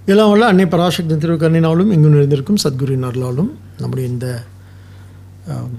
எல்லாம் வல்ல அன்னை பராசக்தி திருக்கண்ணினாலும் இங்கு நிறைந்திருக்கும் சத்குருவின் அருளாலும் நம்முடைய இந்த ஆம்,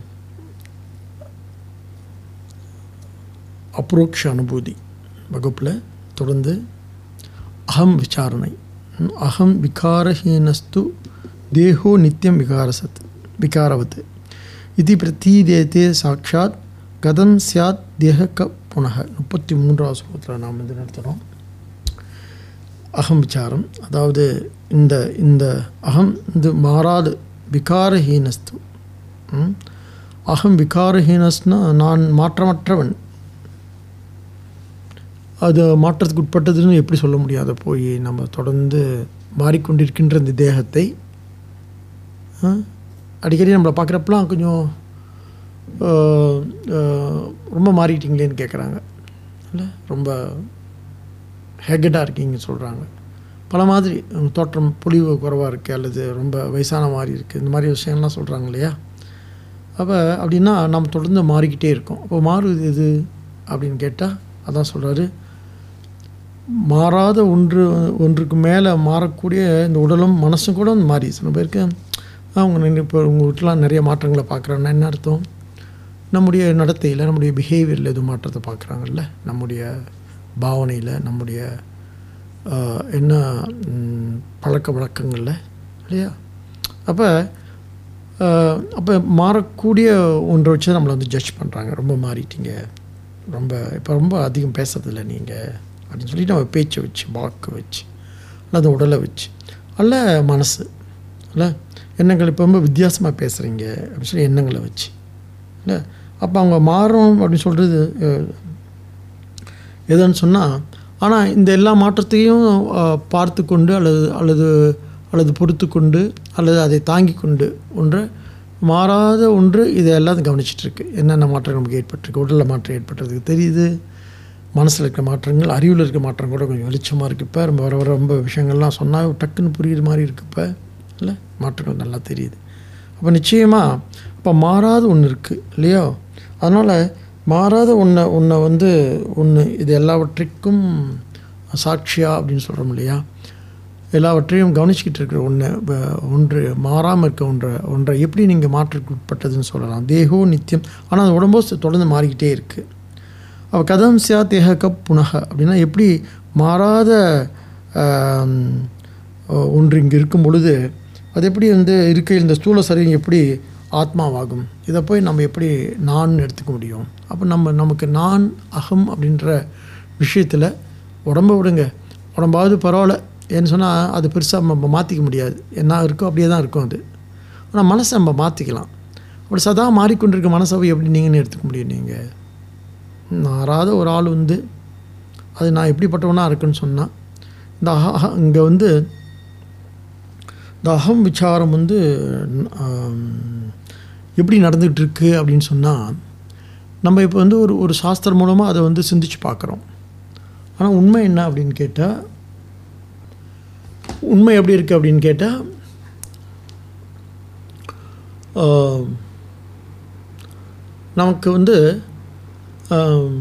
அப்ரோக்ஷ அனுபூதி வகுப்பில் தொடர்ந்து அகம் விசாரணை ம், அகம் விகாரஹீனஸ்து தேகோ நித்தியம் விகாரசத் விகாரவத் இது பிரதீதேதே சாட்சாத் கதம் சியாத் தேக க புனக முப்பத்தி மூன்றாவது ஸ்லோகத்தில் நாம் வந்து நடத்துகிறோம் அகம் விசாரம் அதாவது இந்த இந்த அகம் இது மாறாது விகாரஹீனஸ்து ம்? அகம் விகாரஹீனஸ்னா நான் மாற்றமற்றவன் அது மாற்றத்துக்கு உட்பட்டதுன்னு எப்படி சொல்ல முடியாது போய் நம்ம தொடர்ந்து மாறிக்கொண்டிருக்கின்ற இந்த தேகத்தை ஆ? அடிக்கடி நம்மளை பார்க்குறப்பெல்லாம் கொஞ்சம் ஆ, ஆ, ரொம்ப மாறிட்டீங்களேன்னு கேட்குறாங்க இல்லை ரொம்ப ஹெகடாக இருக்கீங்கன்னு சொல்கிறாங்க பல மாதிரி உங்க தோற்றம் பொலிவு குறைவாக இருக்குது அல்லது ரொம்ப வயசான மாதிரி இருக்குது இந்த மாதிரி விஷயம்லாம் சொல்கிறாங்க இல்லையா அப்போ அப்படின்னா நம்ம தொடர்ந்து மாறிக்கிட்டே இருக்கோம் அப்போ மாறுவது எது அப்படின்னு கேட்டால் அதான் சொல்கிறாரு மாறாத ஒன்று ஒன்றுக்கு மேலே மாறக்கூடிய இந்த உடலும் மனசும் கூட மாறி சில பேருக்கு அவங்க நினை- இப்போ உங்கள் வீட்டிலாம் நிறைய மாற்றங்களை பார்க்குறாங்கன்னா என்ன அர்த்தம் நம்முடைய நடத்தையில் நம்முடைய பிஹேவியரில் எதுவும் மாற்றத்தை பார்க்குறாங்கல்ல நம்முடைய பாவனையில் நம்முடைய ஆஹ், என்ன ம், பழக்க வழக்கங்களில் இல்லையா அப்போ அப்போ மாறக்கூடிய ஒன்றை வச்சு நம்மளை வந்து ஜட்ஜ் பண்ணுறாங்க ரொம்ப மாறிட்டீங்க ரொம்ப இப்போ ரொம்ப அதிகம் பேசுறதில்ல நீங்கள் அப்படின்னு சொல்லி நம்ம பேச்சை வச்சு வாக்கு வச்சு அல்லது உடலை வச்சு அல்ல மனசு இல்லை எண்ணங்கள் இப்போ ரொம்ப வித்தியாசமாக பேசுகிறீங்க அப்படின்னு சொல்லி எண்ணங்களை வச்சு இல்லை அப்போ அவங்க மாறும் அப்படின்னு சொல்கிறது எதுன்னு சொன்னால் ஆனால் இந்த எல்லா மாற்றத்தையும் அஹ், பார்த்து கொண்டு அல்லது அல்லது அல்லது பொறுத்து கொண்டு அல்லது அதை தாங்கி கொண்டு ஒன்று மாறாத ஒன்று இதை எல்லாத்தையும் கவனிச்சிட்டு இருக்கு என்னென்ன மாற்றம் நமக்கு ஏற்பட்டிருக்கு உடலில் மாற்றம் ஏற்பட்டிருக்கு தெரியுது மனசில் இருக்கிற மாற்றங்கள் அறிவில் இருக்கிற மாற்றம் கூட கொஞ்சம் வெளிச்சமாக இருக்குது இப்போ ரொம்ப வர வர ரொம்ப விஷயங்கள்லாம் சொன்னால் டக்குன்னு புரியுற மாதிரி இருக்குது இப்போ இல்லை மாற்றங்கள் நல்லா தெரியுது அப்போ நிச்சயமாக அப்போ மாறாத ஒன்று இருக்குது இல்லையா அதனால் மாறாத ஒன்றை ஒன்றை வந்து ஒன்று இது எல்லாவற்றிற்கும் சாட்சியா அப்படின்னு சொல்கிறோம் இல்லையா எல்லாவற்றையும் கவனிச்சுக்கிட்டு இருக்கிற ஒன்று ஒன்று மாறாமல் இருக்க ஒன்றை ஒன்றை எப்படி நீங்கள் மாற்றத்துக்கு உட்பட்டதுன்னு சொல்லலாம் தேகோ நித்தியம் ஆனால் அது உடம்போ தொடர்ந்து மாறிக்கிட்டே இருக்குது அவ கதம் சியா தேக கப் புனக அப்படின்னா எப்படி மாறாத ஆம், ஒன்று இங்கே இருக்கும் பொழுது அது எப்படி வந்து இருக்கையில் இந்த ஸ்தூல சரீரம் எப்படி ஆத்மாவாகும் இதை போய் நம்ம எப்படி நான் எடுத்துக்க முடியும் அப்போ நம்ம நமக்கு நான் அகம் அப்படின்ற விஷயத்தில் உடம்ப விடுங்க உடம்பாவது பரவாயில்ல ஏன்னு சொன்னால் அது பெருசாக நம்ம மாற்றிக்க முடியாது என்ன இருக்கோ அப்படியே தான் இருக்கும் அது ஆனால் மனசை நம்ம மாற்றிக்கலாம் அப்படி சதா மாறிக்கொண்டிருக்க மனசை எப்படி நீங்கன்னு எடுத்துக்க முடியும் நீங்கள் மாறாத ஒரு ஆள் வந்து அது நான் எப்படிப்பட்டவனாக இருக்குன்னு சொன்னால் இந்த அஹ இங்கே வந்து இந்த அகம் விசாரம் வந்து ஆம், எப்படி நடந்துகிட்டு இருக்கு அப்படின்னு சொன்னால் நம்ம இப்போ வந்து ஒரு ஒரு சாஸ்திரம் மூலமாக அதை வந்து சிந்திச்சு பார்க்குறோம் ஆனால் உண்மை என்ன அப்படின்னு கேட்டால் உண்மை எப்படி இருக்குது அப்படின்னு கேட்டால் ஆம், நமக்கு வந்து ஆம்,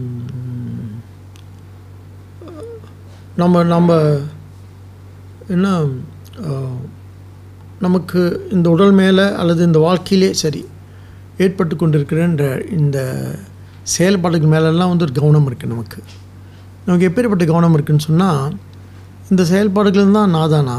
நம்ம நம்ம என்ன ஆ, நமக்கு இந்த உடல் மேலே அல்லது இந்த வாழ்க்கையிலே சரி ஏற்பட்டு கொண்டிருக்கிற இந்த செயல்பாடுகள் மேலெல்லாம் வந்து ஒரு கவனம் இருக்குது நமக்கு நமக்கு எப்பேற்பட்ட கவனம் இருக்குன்னு சொன்னால் இந்த செயல்பாடுகள் தான் நாதானா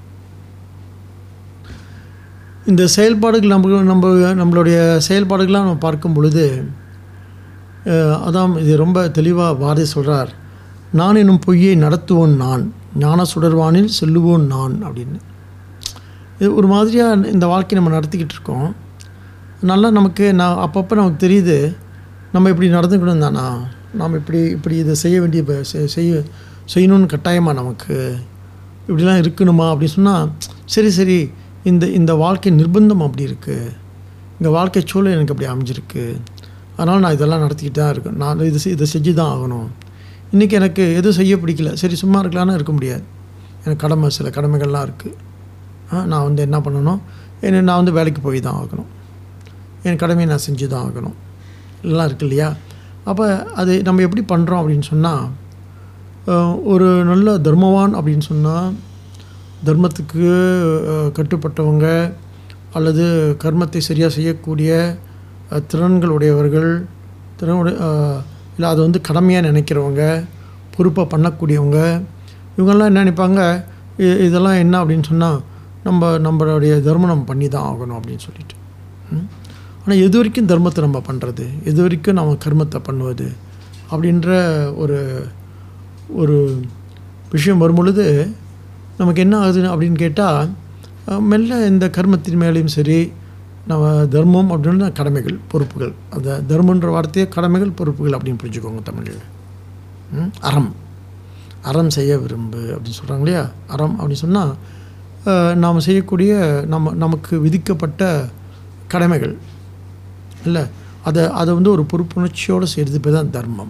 இந்த செயல்பாடுகள் நம்ம நம்ம நம்மளுடைய செயல்பாடுகள்லாம் நம்ம பார்க்கும் பொழுது அஹ், அதான் இது ரொம்ப தெளிவாக பாரதி சொல்கிறார் நான் எனும் பொய்யை நடத்துவோன் நான் ஞான சுடர்வானில் செல்லுவோன் நான் அப்படின்னு இது ஒரு மாதிரியாக இந்த வாழ்க்கையை நம்ம நடத்திக்கிட்டு இருக்கோம் நல்லா நமக்கு நான் அப்பப்போ நமக்கு தெரியுது நம்ம இப்படி நடந்துக்கணும் தானா நாம் இப்படி இப்படி இதை செய்ய வேண்டிய ப- செ- செய்ய செய்யணும்னு கட்டாயமாக நமக்கு இப்படிலாம் இருக்கணுமா அப்படின்னு சொன்னால் சரி சரி இந்த இந்த வாழ்க்கை நிர்பந்தம் அப்படி இருக்குது இந்த வாழ்க்கை சூழல் எனக்கு அப்படி அமைஞ்சிருக்கு அதனால் நான் இதெல்லாம் நடத்திக்கிட்டு தான் இருக்கேன் நான் இது செய்- இதை செஞ்சு தான் ஆகணும் இன்றைக்கி எனக்கு எதுவும் செய்ய பிடிக்கல சரி சும்மா இருக்கலாம்னு இருக்க முடியாது எனக்கு கடமை சில கடமைகள்லாம் இருக்குது நான் வந்து என்ன பண்ணணும் என்ன நான் வந்து வேலைக்கு போய் தான் ஆகணும் என் கடமையை நான் செஞ்சு தான் ஆகணும் எல்லாம் இருக்கு இல்லையா அப்போ அது நம்ம எப்படி பண்ணுறோம் அப்படின்னு சொன்னால் ஒரு நல்ல தர்மவான் அப்படின்னு சொன்னால் தர்மத்துக்கு அஹ், கட்டுப்பட்டவங்க அல்லது கர்மத்தை சரியாக செய்யக்கூடிய அஹ், திறன்கள் உடையவர்கள் திறனுடைய இல்லை அதை வந்து கடமையாக நினைக்கிறவங்க பொறுப்பாக பண்ணக்கூடியவங்க இவங்கெல்லாம் என்ன நினைப்பாங்க இ- இதெல்லாம் என்ன அப்படின்னு சொன்னால் நம்ம நம்மளுடைய தர்மம் நம்ம பண்ணி தான் ஆகணும் அப்படின்னு சொல்லிட்டு ஆனால் எது வரைக்கும் தர்மத்தை நம்ம பண்ணுறது எது வரைக்கும் நம்ம கர்மத்தை பண்ணுவது அப்படின்ற ஒரு ஒரு விஷயம் வரும்பொழுது நமக்கு என்ன ஆகுது அப்படின்னு கேட்டால் மெல்ல இந்த கர்மத்தின் மேலேயும் சரி நம்ம தர்மம் அப்படின்னு கடமைகள் பொறுப்புகள் அந்த தர்மன்ற வார்த்தையே கடமைகள் பொறுப்புகள் அப்படின்னு புரிஞ்சுக்கோங்க தமிழில் ம்? அறம் அறம் செய்ய விரும்பு அப்படின்னு சொல்கிறாங்க இல்லையா அறம் அப்படின்னு சொன்னால் நாம் செய்யக்கூடிய நம்ம நமக்கு விதிக்கப்பட்ட கடமைகள் இல்லை அதை அதை வந்து ஒரு பொறுப்புணர்ச்சியோடு செய்கிறது பேர் தான் தர்மம்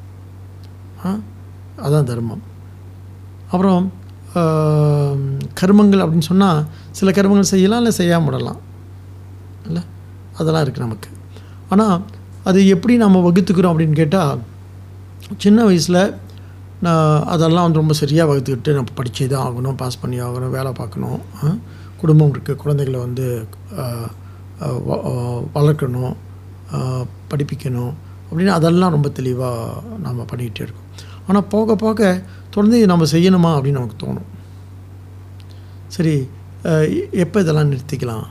ஆ அதான் தர்மம் அப்புறம் ஆம், கர்மங்கள் அப்படின்னு சொன்னால் சில கர்மங்கள் செய்யலாம் இல்லை செய்யாம விடலாம் இல்லை அதெல்லாம் இருக்குது நமக்கு ஆனால் அது எப்படி நம்ம வகுத்துக்கிறோம் அப்படின்னு கேட்டால் சின்ன வயசில் நான் அதெல்லாம் வந்து ரொம்ப சரியாக வகுத்துக்கிட்டு நம்ம படிச்சே தான் ஆகணும் பாஸ் பண்ணி ஆகணும் வேலை பார்க்கணும் ஆ? குடும்பம் இருக்குது குழந்தைகளை வந்து ஆ, ஆ, வ- ஆ, வளர்க்கணும் ஆ, படிப்பிக்கணும் அப்படின்னு அதெல்லாம் ரொம்ப தெளிவாக நாம் பண்ணிக்கிட்டே இருக்கோம் ஆனால் போக போக தொடர்ந்து இது நம்ம செய்யணுமா அப்படின்னு நமக்கு தோணும் சரி எப்போ இதெல்லாம் நிறுத்திக்கலாம்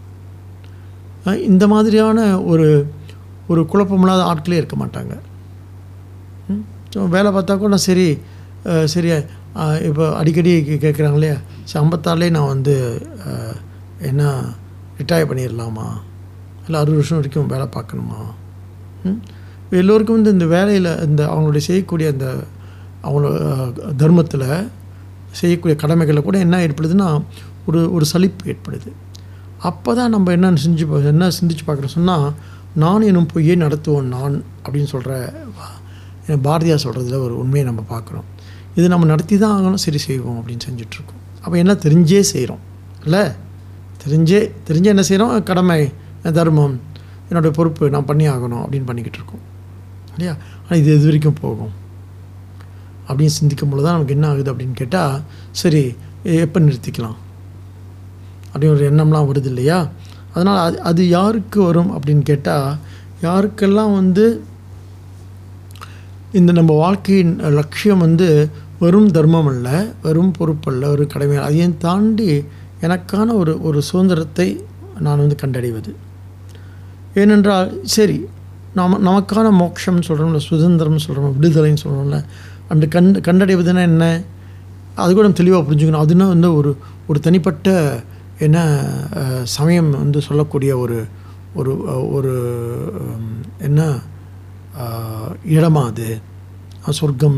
ஆ, இந்த மாதிரியான ஒரு ஒரு குழப்பமில்லாத ஆட்களே இருக்க மாட்டாங்க ம்? சும்மா வேலை பார்த்தா கூட நான் சரி அஹ், சரி அஹ், இப்போ அடிக்கடி கே- கேட்குறாங்க இல்லையா சரி ஐம்பத்தாறுலேயே நான் வந்து அஹ், என்ன ரிட்டையர் பண்ணிடலாமா இல்லை அறுபது வருஷம் வரைக்கும் வேலை பார்க்கணுமா ம்? எல்லோருக்கும் வந்து இந்த வேலையில் இந்த அவங்களுடைய செய்யக்கூடிய அந்த அவங்களோட தர்மத்தில் செய்யக்கூடிய கடமைகளில் கூட என்ன ஏற்படுதுன்னா ஒரு ஒரு சலிப்பு ஏற்படுது அப்போ தான் நம்ம என்ன செஞ்சு பா- என்ன சிந்திச்சு பார்க்குறோம் சொன்னால் நான் எனும் பொய்யே நடத்துவோம் நான் அப்படின்னு சொல்கிற பாரதியார் சொல்கிறதுல ஒரு உண்மையை நம்ம பார்க்குறோம் இது நம்ம நடத்தி தான் ஆகணும் சரி செய்வோம் அப்படின்னு செஞ்சிட்ருக்கோம் அப்போ என்ன தெரிஞ்சே செய்கிறோம் இல்லை தெரிஞ்சே தெரிஞ்சே என்ன செய்கிறோம் கடமை தர்மம் என்னுடைய பொறுப்பு நான் பண்ணி ஆகணும் அப்படின்னு பண்ணிக்கிட்டு இருக்கோம் இல்லையா ஆனால் இது எது வரைக்கும் போகும் அப்படின்னு சிந்திக்கும் பொழுது தான் நமக்கு என்ன ஆகுது அப்படின்னு கேட்டால் சரி எப்போ நிறுத்திக்கலாம் அப்படின்னு ஒரு எண்ணம்லாம் வருது இல்லையா அதனால் அது அது யாருக்கு வரும் அப்படின்னு கேட்டால் யாருக்கெல்லாம் வந்து இந்த நம்ம வாழ்க்கையின் லட்சியம் வந்து வெறும் தர்மம் அல்ல வெறும் பொறுப்பல்ல ஒரு கடமை அல்ல. அதையும் தாண்டி எனக்கான ஒரு ஒரு சுதந்திரத்தை நான் வந்து கண்டடைவது ஏனென்றால் சரி நாம நமக்கான மோட்சம்னு சொல்கிறோம்ல சுதந்திரம்னு சொல்கிறோம் விடுதலைன்னு சொல்கிறோம்ல அந்த கண்டு கண்டடைவதுன்னா என்ன அது கூட நம்ம தெளிவாக புரிஞ்சுக்கணும் அதுனா வந்து ஒரு ஒரு தனிப்பட்ட என்ன அஹ், சமயம் வந்து சொல்லக்கூடிய ஒரு ஒரு அஹ், ஒரு உம், என்ன அஹ், இடமா அது அஹ், சொர்க்கம்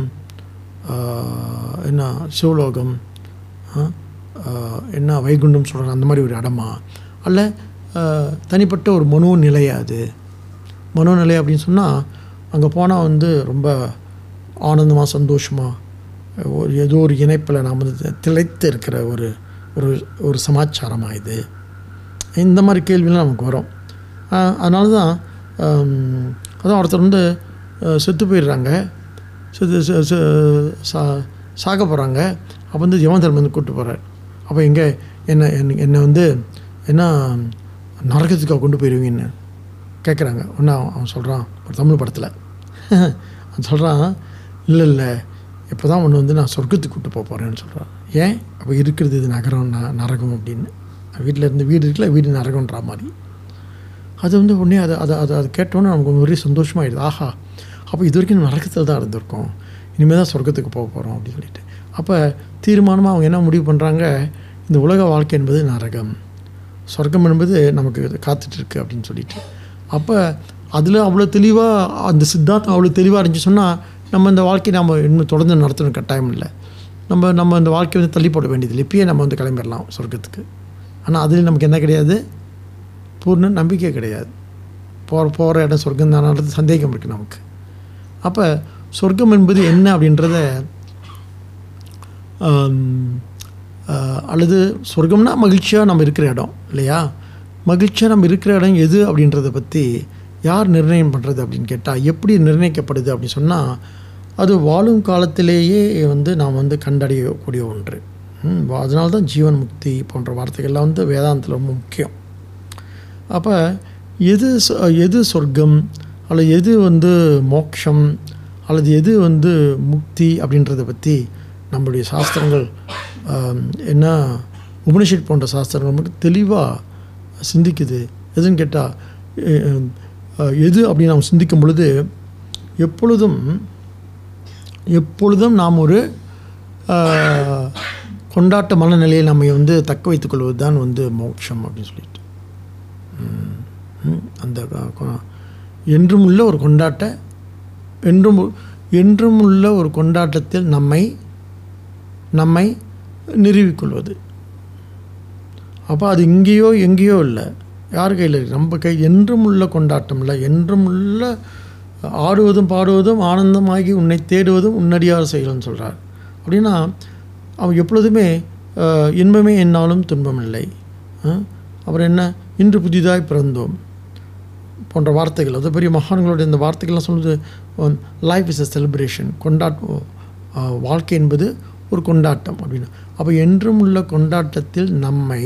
அஹ், என்ன சிவலோகம் அஹ், அஹ், என்ன வைகுண்டம் சொல்கிறாங்க அந்த மாதிரி ஒரு இடமா அல்ல அஹ், தனிப்பட்ட ஒரு மனோநிலையா அது மனோநிலை அப்படின்னு சொன்னால் அங்கே போனால் வந்து ரொம்ப ஆனந்தமாக சந்தோஷமாக ஒரு ஏதோ ஒரு இணைப்பில் நாம் வந்து திளைத்து இருக்கிற ஒரு ஒரு ஒரு சமாச்சாரமாக இது இந்த மாதிரி கேள்விலாம் நமக்கு வரும் ஆஹ் அதனால தான் ஆம், அதான் ஒருத்தர் வந்து அஹ், செத்து போயிடுறாங்க செத்து செ- செ- சா- சாக போகிறாங்க அப்போ வந்து யமன் தர்மம் வந்து கூப்பிட்டு போகிறார் அப்போ எங்கே என்ன என்ன- என்னை வந்து என்ன நரகத்துக்காக கொண்டு போயிடுவீங்கன்னு கேட்குறாங்க ஒன்று அவன் சொல்கிறான் ஒரு தமிழ் படத்தில் அவன் சொல்கிறான் இல்லை இல்லை இப்போ தான் ஒன்று வந்து நான் சொர்க்கத்துக்கு கூட்டு போக போகிறேன்னு சொல்கிறான் ஏன் அப்போ இருக்கிறது இது நகரம் ந நரகம் அப்படின்னு வீட்டில் இருந்து வீடு இருக்குல்ல வீடு நரகன்ற மாதிரி அது வந்து உடனே அதை அதை அதை அதை கேட்டோன்னே நமக்கு ஒரே சந்தோஷமாயிடுது ஆஹா அப்போ இது வரைக்கும் நரகத்தில் தான் இருந்திருக்கோம் இனிமேல் தான் சொர்க்கத்துக்கு போக போகிறோம் அப்படின்னு சொல்லிட்டு அப்போ தீர்மானமாக அவங்க என்ன முடிவு பண்ணுறாங்க இந்த உலக வாழ்க்கை என்பது நரகம் சொர்க்கம் என்பது நமக்கு காத்துட்ருக்கு அப்படின்னு சொல்லிட்டு அப்போ அதில் அவ்வளோ தெளிவாக அந்த சித்தாந்தம் அவ்வளோ தெளிவாக இருந்துச்சு சொன்னால் நம்ம இந்த வாழ்க்கையை நம்ம இன்னும் தொடர்ந்து நடத்தணும் கட்டாயம் இல்லை நம்ம நம்ம இந்த வாழ்க்கையை வந்து தள்ளி போட வேண்டியதில்லை இப்பயே நம்ம வந்து கிளம்பிடலாம் சொர்க்கத்துக்கு ஆனால் அதில் நமக்கு என்ன கிடையாது பூர்ண நம்பிக்கை கிடையாது போகிற போகிற இடம் சொர்க்கம் தானது சந்தேகம் இருக்குது நமக்கு அப்போ சொர்க்கம் என்பது என்ன அப்படின்றத ஆம், ஆஹ், அல்லது சொர்க்கம்னா மகிழ்ச்சியாக நம்ம இருக்கிற இடம் இல்லையா மகிழ்ச்சியாக நம்ம இருக்கிற இடம் எது அப்படின்றத பற்றி யார் நிர்ணயம் பண்ணுறது அப்படின்னு கேட்டால் எப்படி நிர்ணயிக்கப்படுது அப்படின்னு சொன்னால் அது வாழும் காலத்திலேயே வந்து நாம் வந்து கண்டறியக்கூடிய ஒன்று ம், அதனால தான் ஜீவன் முக்தி போன்ற வார்த்தைகள்லாம் வந்து வேதாந்தத்தில் ரொம்ப முக்கியம் அப்போ எது சொ- எது சொர்க்கம் அல்லது எது வந்து மோட்சம் அல்லது எது வந்து முக்தி அப்படின்றத பற்றி நம்மளுடைய சாஸ்திரங்கள் ஆம், என்ன உபனிஷத் போன்ற சாஸ்திரங்கள் மட்டும் தெளிவாக சிந்திக்குது எதுன்னு கேட்டால் எது அப்படின்னு நாம் சிந்திக்கும் பொழுது எப்பொழுதும் எப்பொழுதும் நாம் ஒரு ஆஹ், கொண்டாட்ட மனநிலையை நம்ம வந்து தக்க வைத்துக் கொள்வது தான் வந்து மோட்சம் அப்படின்னு சொல்லிட்டு ம், ம், அந்த க- கொ- என்றும் உள்ள ஒரு கொண்டாட்ட என்றும் உ- என்றும் உள்ள ஒரு கொண்டாட்டத்தில் நம்மை நம்மை நிறுவிக்கொள்வது அப்போ அது இங்கேயோ எங்கேயோ இல்லை யார் கையில் இருக்கு நம்ம கை என்றும் உள்ள கொண்டாட்டம் இல்லை என்றும் உள்ள ஆடுவதும் பாடுவதும் ஆனந்தமாகி உன்னை தேடுவதும் உன்னடியார் செயல்னு சொல்கிறார் அப்படின்னா அவன் எப்பொழுதுமே அஹ், இன்பமே என்னாலும் துன்பம் இல்லை அஹ், அப்புறம் என்ன இன்று புதிதாய் பிறந்தோம் போன்ற வார்த்தைகள் அது பெரிய மகான்களுடைய இந்த வார்த்தைகள்லாம் சொல்லுது லைஃப் இஸ் அ செலிப்ரேஷன் கொண்டாட்டம் அஹ், வாழ்க்கை என்பது ஒரு கொண்டாட்டம் அப்படின்னு அப்போ என்றும் உள்ள கொண்டாட்டத்தில் நம்மை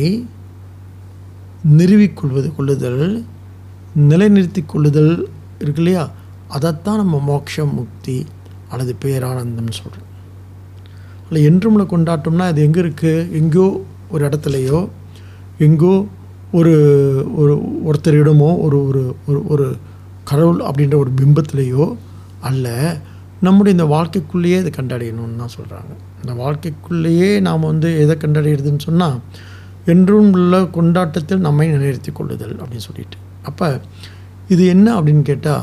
நிறுவிக்கொள்வது கொள்ளுதல் நிலைநிறுத்திக் கொள்ளுதல் இருக்கு இல்லையா அதைத்தான் நம்ம மோட்சம் முக்தி அல்லது பேரானந்தம்னு சொல்கிறோம் அல்ல என்றும் உள்ள கொண்டாட்டம்னா அது எங்கே இருக்குது எங்கேயோ ஒரு இடத்துலையோ எங்கோ ஒரு ஒரு ஒருத்தரிடமோ ஒரு ஒரு ஒரு ஒரு கடவுள் அப்படின்ற ஒரு பிம்பத்திலேயோ அல்ல நம்முடைய இந்த வாழ்க்கைக்குள்ளேயே இதை கண்டடையணும்னு தான் சொல்கிறாங்க இந்த வாழ்க்கைக்குள்ளேயே நாம் வந்து எதை கண்டடைகிறதுன்னு சொன்னால் என்றும் உள்ள கொண்டாட்டத்தில் நம்மை நிலைநிறுத்திக் கொள்ளுதல் அப்படின்னு சொல்லிட்டு அப்போ இது என்ன அப்படின்னு கேட்டால்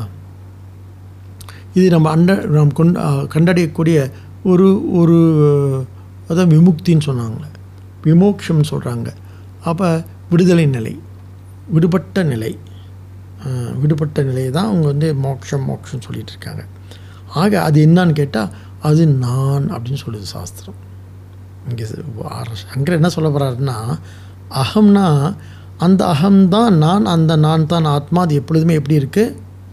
இது நம்ம அண்ட நாம் கொண்டு கண்டடையக்கூடிய ஒரு ஒரு அதான் விமுக்தின்னு சொன்னாங்களே விமோக்ஷம்னு சொல்கிறாங்க அப்போ விடுதலை நிலை விடுபட்ட நிலை அஹ், விடுபட்ட நிலையை தான் அவங்க வந்து மோக்ஷம் மோக்ஷம் சொல்லிட்டு இருக்காங்க ஆக அது என்னன்னு கேட்டால் அது நான் அப்படின்னு சொல்லுது சாஸ்திரம் இங்கே சங்கர் என்ன சொல்ல போகிறாருன்னா அகம்னா அந்த அகம்தான் நான் அந்த நான் தான் ஆத்மா அது எப்பொழுதுமே எப்படி இருக்குது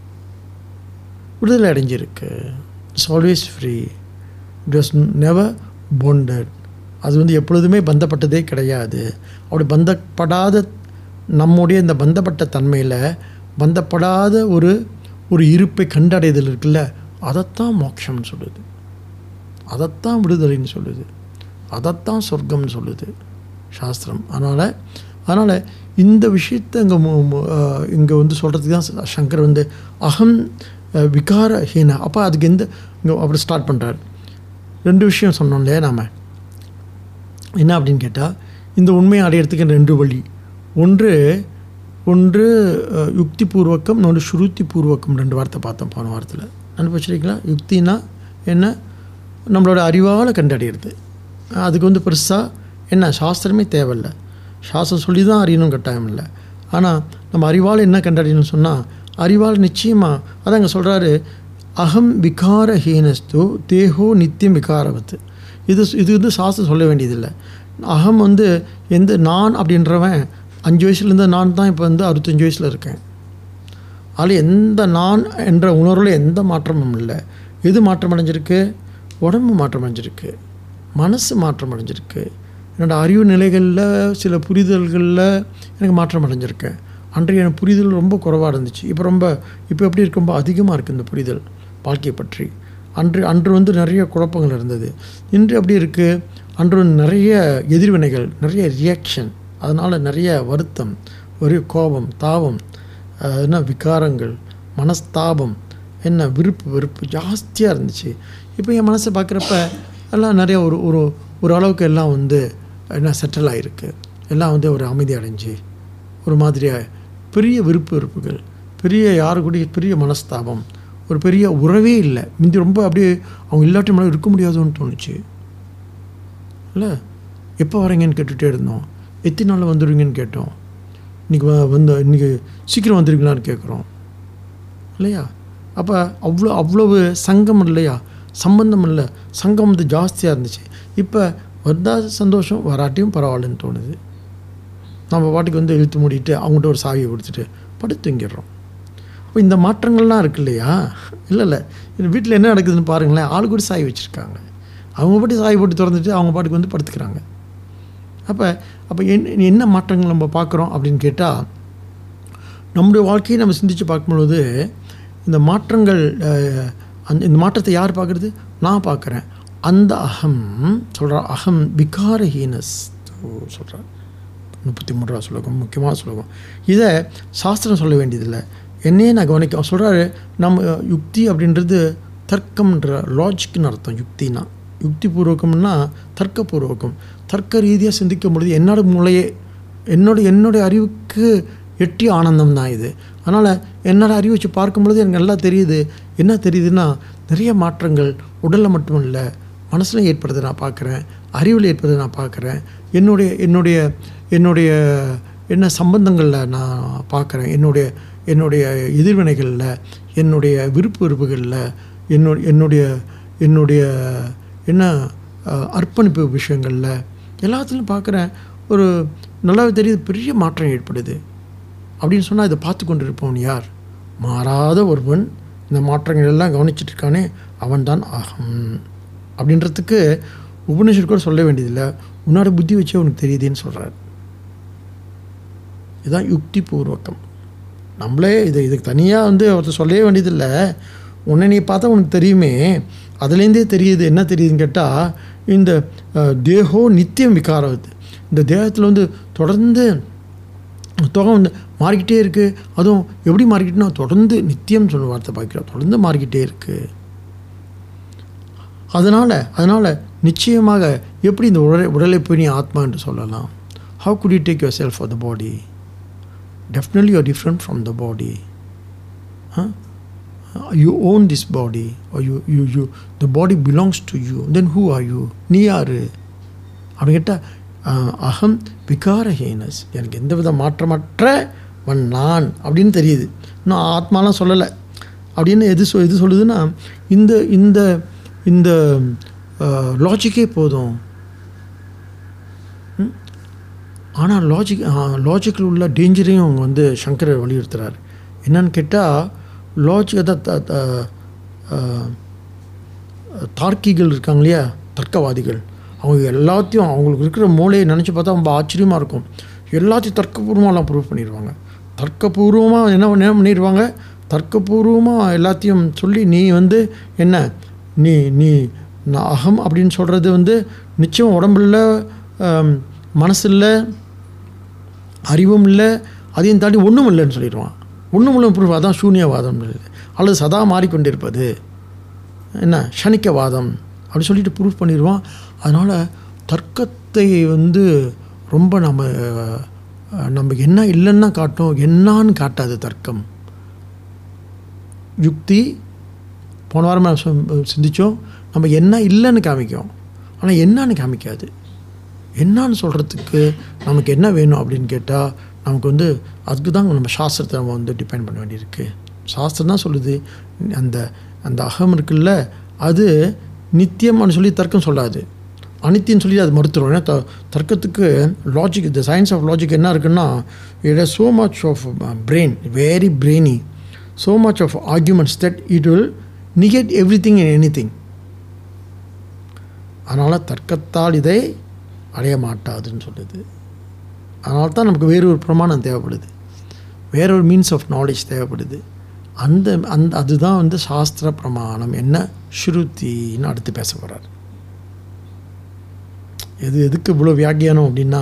விடுதலை அடைஞ்சிருக்கு it's always free it was never bonded அது வந்து எப்பொழுதுமே பந்தப்பட்டதே கிடையாது அப்படி பந்தப்படாத நம்முடைய இந்த பந்தப்பட்ட தன்மையில் பந்தப்படாத ஒரு ஒரு இருப்பை கண்டடைதல் இருக்குல்ல அதைத்தான் மோட்சம்னு சொல்லுது அதைத்தான் விடுதலைன்னு சொல்லுது அதைத்தான் சொர்க்கம்னு சொல்லுது சாஸ்திரம் அதனால் அதனால் இந்த விஷயத்தை இங்கே இங்கே வந்து சொல்கிறதுக்கு தான் சங்கர் வந்து அகம் அஹ், விகார ஹீன அப்போ அதுக்கு எந்த இங்கே அப்படி ஸ்டார்ட் பண்ணுறாரு ரெண்டு விஷயம் சொன்னோம் இல்லையா நாம் என்ன அப்படின்னு கேட்டால் இந்த உண்மையை அடையிறதுக்கு ரெண்டு வழி ஒன்று ஒன்று அஹ், யுக்தி பூர்வக்கம் இன்னொன்று ஸ்ருதி பூர்வக்கம் ரெண்டு வார்த்தை பார்த்தோம் போன வாரத்தில் அனுப்பிச்சிருக்கீங்களா யுக்தினா என்ன நம்மளோட அறிவால் கண்டறியிறது அதுக்கு வந்து பெருசாக என்ன சாஸ்திரமே தேவையில்லை சாஸ்திரம் சொல்லி தான் அறியணும் கட்டாயம் இல்லை ஆனால் நம்ம அறிவால் என்ன கண்டறியணும்னு சொன்னால் அறிவால் நிச்சயமாக அதான் அங்கே சொல்கிறாரு அகம் விகாரஹீனஸ்து தேகோ நித்தியம் விகாரவத்து இது இது வந்து சாஸ்திரம் சொல்ல வேண்டியதில்லை அகம் வந்து எந்த நான் அப்படின்றவன் அஞ்சு வயசுலேருந்து நான் தான் இப்போ வந்து அறுபத்தஞ்சு வயசில் இருக்கேன் அதில் எந்த நான் என்ற உணர்வில் எந்த மாற்றமும் இல்லை எது மாற்றம் அடைஞ்சிருக்கு உடம்பு மாற்றம் அடைஞ்சிருக்கு மனசு மாற்றம் அடைஞ்சிருக்கு என்னோடய அறிவு நிலைகளில் சில புரிதல்களில் எனக்கு மாற்றம் அடைஞ்சிருக்கேன் அன்றைய எனக்கு புரிதல் ரொம்ப குறைவாக இருந்துச்சு இப்போ ரொம்ப இப்போ எப்படி இருக்கு ரொம்ப அதிகமாக இருக்குது இந்த புரிதல் வாழ்க்கையை பற்றி அன்று அன்று வந்து நிறைய குழப்பங்கள் இருந்தது இன்று எப்படி இருக்குது அன்று வந்து நிறைய எதிர்வினைகள் நிறைய ரியாக்ஷன் அதனால் நிறைய வருத்தம் ஒரு கோபம் தாபம் அஹ், என்ன விகாரங்கள் மனஸ்தாபம் என்ன விருப்பு வெறுப்பு ஜாஸ்தியாக இருந்துச்சு இப்போ என் மனசை பார்க்குறப்ப எல்லாம் நிறைய ஒரு ஒரு ஒரு அளவுக்கு எல்லாம் வந்து என்ன செட்டில் ஆகிருக்கு எல்லாம் வந்து ஒரு அமைதி அடைஞ்சு ஒரு மாதிரியாக பெரிய விருப்பு வெறுப்புகள் பெரிய யாரு கூடயும் பெரிய மனஸ்தாபம் ஒரு பெரிய உறவே இல்லை முந்தி ரொம்ப அப்படியே அவங்க இல்லாட்டி மேலே இருக்க முடியாதுன்னு தோணுச்சு இல்லை எப்போ வரீங்கன்னு கேட்டுகிட்டே இருந்தோம் எத்தனை நாளில் வந்துடுவீங்கன்னு கேட்டோம் இன்றைக்கி வந்து இன்றைக்கி சீக்கிரம் வந்துடுவீங்களான்னு கேட்குறோம் இல்லையா அப்போ அவ்வளோ அவ்வளவு சங்கம் இல்லையா சம்பந்தம் இல்லை சங்கம் வந்து ஜாஸ்தியாக இருந்துச்சு இப்போ வந்தால் சந்தோஷம் வராட்டியும் பரவாயில்லன்னு தோணுது நம்ம பாட்டுக்கு வந்து இழுத்து மூடிட்டு அவங்ககிட்ட ஒரு சாவியை கொடுத்துட்டு படுத்து தூங்கிடுறோம் அப்போ இந்த மாற்றங்கள்லாம் இருக்கு இல்லையா இல்லை இல்லை இந்த வீட்டில் என்ன நடக்குதுன்னு பாருங்களேன் ஆள் கூட சாய் வச்சுருக்காங்க அவங்க பாட்டு சாய் போட்டு திறந்துட்டு அவங்க பாட்டுக்கு வந்து படுத்துக்கிறாங்க அப்போ அப்போ என் என்ன மாற்றங்கள் நம்ம பார்க்குறோம் அப்படின்னு கேட்டால் நம்முடைய வாழ்க்கையை நம்ம சிந்தித்து பார்க்கும்பொழுது இந்த மாற்றங்கள் அஹ், அந்த இந்த மாற்றத்தை யார் பார்க்குறது நான் பார்க்குறேன் அந்த அகம் சொல்கிறா அகம் விகாரஹீனஸ் சொல்கிறார் முப்பத்தி மூன்றாவது ஸ்லோகம் முக்கியமான ஸ்லோகம் இதை சாஸ்திரம் சொல்ல வேண்டியதில்லை என்னையே நான் கவனிக்க சொல்கிறாரு நம்ம யுக்தி அப்படின்றது தர்க்கம்ன்ற லாஜிக்னு அர்த்தம் யுக்தினா யுக்தி பூர்வகம்னா தர்க்கபூர்வகம் தர்க்க ரீதியாக சிந்திக்கும் பொழுது என்னோட மூளையே என்னோட என்னுடைய அறிவுக்கு எட்டிய ஆனந்தம் தான் இது அதனால் என்னோட அறிவு வச்சு பார்க்கும் பொழுது எனக்கு நல்லா தெரியுது என்ன தெரியுதுன்னா நிறைய மாற்றங்கள் உடலில் மட்டும் இல்லை மனசில் ஏற்படுறதை நான் பார்க்குறேன் அறிவில் ஏற்படுறதை நான் பார்க்குறேன் என்னுடைய என்னுடைய என்னுடைய என்ன சம்பந்தங்களில் நான் பார்க்குறேன் என்னுடைய என்னுடைய எதிர்வினைகளில் என்னுடைய விருப்பு வெறுப்புகளில் என்னுடைய என்னுடைய என்னுடைய என்ன அஹ், அர்ப்பணிப்பு விஷயங்களில் எல்லாத்துலையும் பார்க்குறேன் ஒரு நல்லாவே தெரியுது பெரிய மாற்றம் ஏற்படுது அப்படின்னு சொன்னால் இதை பார்த்து கொண்டு இருப்பவன் யார் மாறாத ஒருவன் இந்த மாற்றங்கள் எல்லாம் கவனிச்சிட்டு இருக்கானே அவன்தான் அகம் அப்படின்றதுக்கு உபநிஷர் கூட சொல்ல வேண்டியதில்லை உன்னோட புத்தி வச்சே உனக்கு தெரியுதுன்னு சொல்கிறார் இதுதான் யுக்தி பூர்வகம் நம்மளே இது இதுக்கு தனியாக வந்து ஒருத்தர் சொல்லவே வேண்டியதில்லை உன்னை நீ பார்த்தா உனக்கு தெரியுமே அதுலேருந்தே தெரியுது என்ன தெரியுதுன்னு கேட்டால் இந்த அஹ், தேகோ நித்தியம் விகாரவது இந்த தேகத்தில் வந்து தொடர்ந்து தொகை வந்து மாறிக்கிட்டே இருக்குது அதுவும் எப்படி மாறிக்கிட்டுனா தொடர்ந்து நித்தியம் சொல்ல வார்த்தை பார்க்கிறோம் தொடர்ந்து மாறிக்கிட்டே இருக்குது அதனால் அதனால் நிச்சயமாக எப்படி இந்த உடலை உடலை போய் நீ ஆத்மா என்று சொல்லலாம் how good you take yourself for the body definitely you different from the body you own this body you you you the body belongs to you then who are you நீ யார் அப்படின்னு கேட்டால் அகம் விகாரஹீனஸ் எனக்கு எந்த வித மாற்றமற்ற வன் நான் அப்படின்னு தெரியுது இன்னும் ஆத்மாலாம் சொல்லலை அப்படின்னு எது சொ எது சொல்லுதுன்னா இந்த இந்த இந்த லாஜிக்கே போதும் ம்? ஆனால் லாஜிக் லாஜிக்கில் உள்ள டேஞ்சரையும் அவங்க வந்து சங்கரர் வலியுறுத்துறார் என்னன்னு கேட்டால் லாஜிக் தான் த- த- அஹ், தார்க்கிகள் இருக்காங்க இல்லையா தர்க்கவாதிகள் அவங்க எல்லாத்தையும் அவங்களுக்கு இருக்கிற மூளையை நினச்சி பார்த்தா ரொம்ப ஆச்சரியமாக இருக்கும் எல்லாத்தையும் தர்க்கபூர்வமாலாம் ப்ரூவ் பண்ணிடுவாங்க தர்க்கபூர்வமாக என்ன பண்ண- என்ன பண்ணிடுவாங்க தர்க்கபூர்வமாக எல்லாத்தையும் சொல்லி நீ வந்து என்ன நீ நீ நான் அகம் அப்படின்னு சொல்கிறது வந்து நிச்சயம் உடம்புல மனசு இல்லை அறிவும் இல்லை அதையும் தாண்டி ஒன்றும் இல்லைன்னு சொல்லிடுவான் ஒன்றும் இல்லை ப்ரூஃப் அதான் சூன்யவாதம் அல்லது சதா மாறிக்கொண்டிருப்பது என்ன ஷணிக்கவாதம் அப்படி சொல்லிட்டு ப்ரூஃப் பண்ணிடுவான் அதனால் தர்க்கத்தை வந்து ரொம்ப நம்ம அஹ், நம்ம என்ன இல்லைன்னா காட்டும் என்னான்னு காட்டாது தர்க்கம் யுக்தி போன வாரம் நான் சொ- சிந்திச்சோம் நம்ம என்ன இல்லைன்னு காமிக்கும் ஆனால் என்னன்னு காமிக்காது என்னான்னு சொல்கிறதுக்கு நமக்கு என்ன வேணும் அப்படின்னு கேட்டால் நமக்கு வந்து அதுக்கு தான் நம்ம சாஸ்திரத்தை நம்ம வந்து டிபெண்ட் பண்ண வேண்டியிருக்கு சாஸ்திரம் தான் சொல்லுது அந்த அந்த அகம் இருக்குல்ல அது நித்தியம்னு சொல்லி தர்க்கம் சொல்லாது அனித்தியம்னு சொல்லி அது மறுத்துரும் ஏன்னா த தர்க்கத்துக்கு லாஜிக் இந்த சயின்ஸ் ஆஃப் லாஜிக் என்ன இருக்குன்னா it has so much of brain very brainy so much of arguments that it will negate everything in anything அதனால் தர்க்கத்தால் இதை அடைய மாட்டாதுன்னு சொல்லுது அதனால தான் நமக்கு வேறு ஒரு பிரமாணம் தேவைப்படுது வேற ஒரு மீன்ஸ் ஆஃப் நாலேஜ் தேவைப்படுது அந்த அந்த அதுதான் வந்து சாஸ்திர பிரமாணம் என்ன ஸ்ருதின்னு அடுத்து பேச போகிறார் எது எதுக்கு இவ்வளோ வியாக்கியானம் அப்படின்னா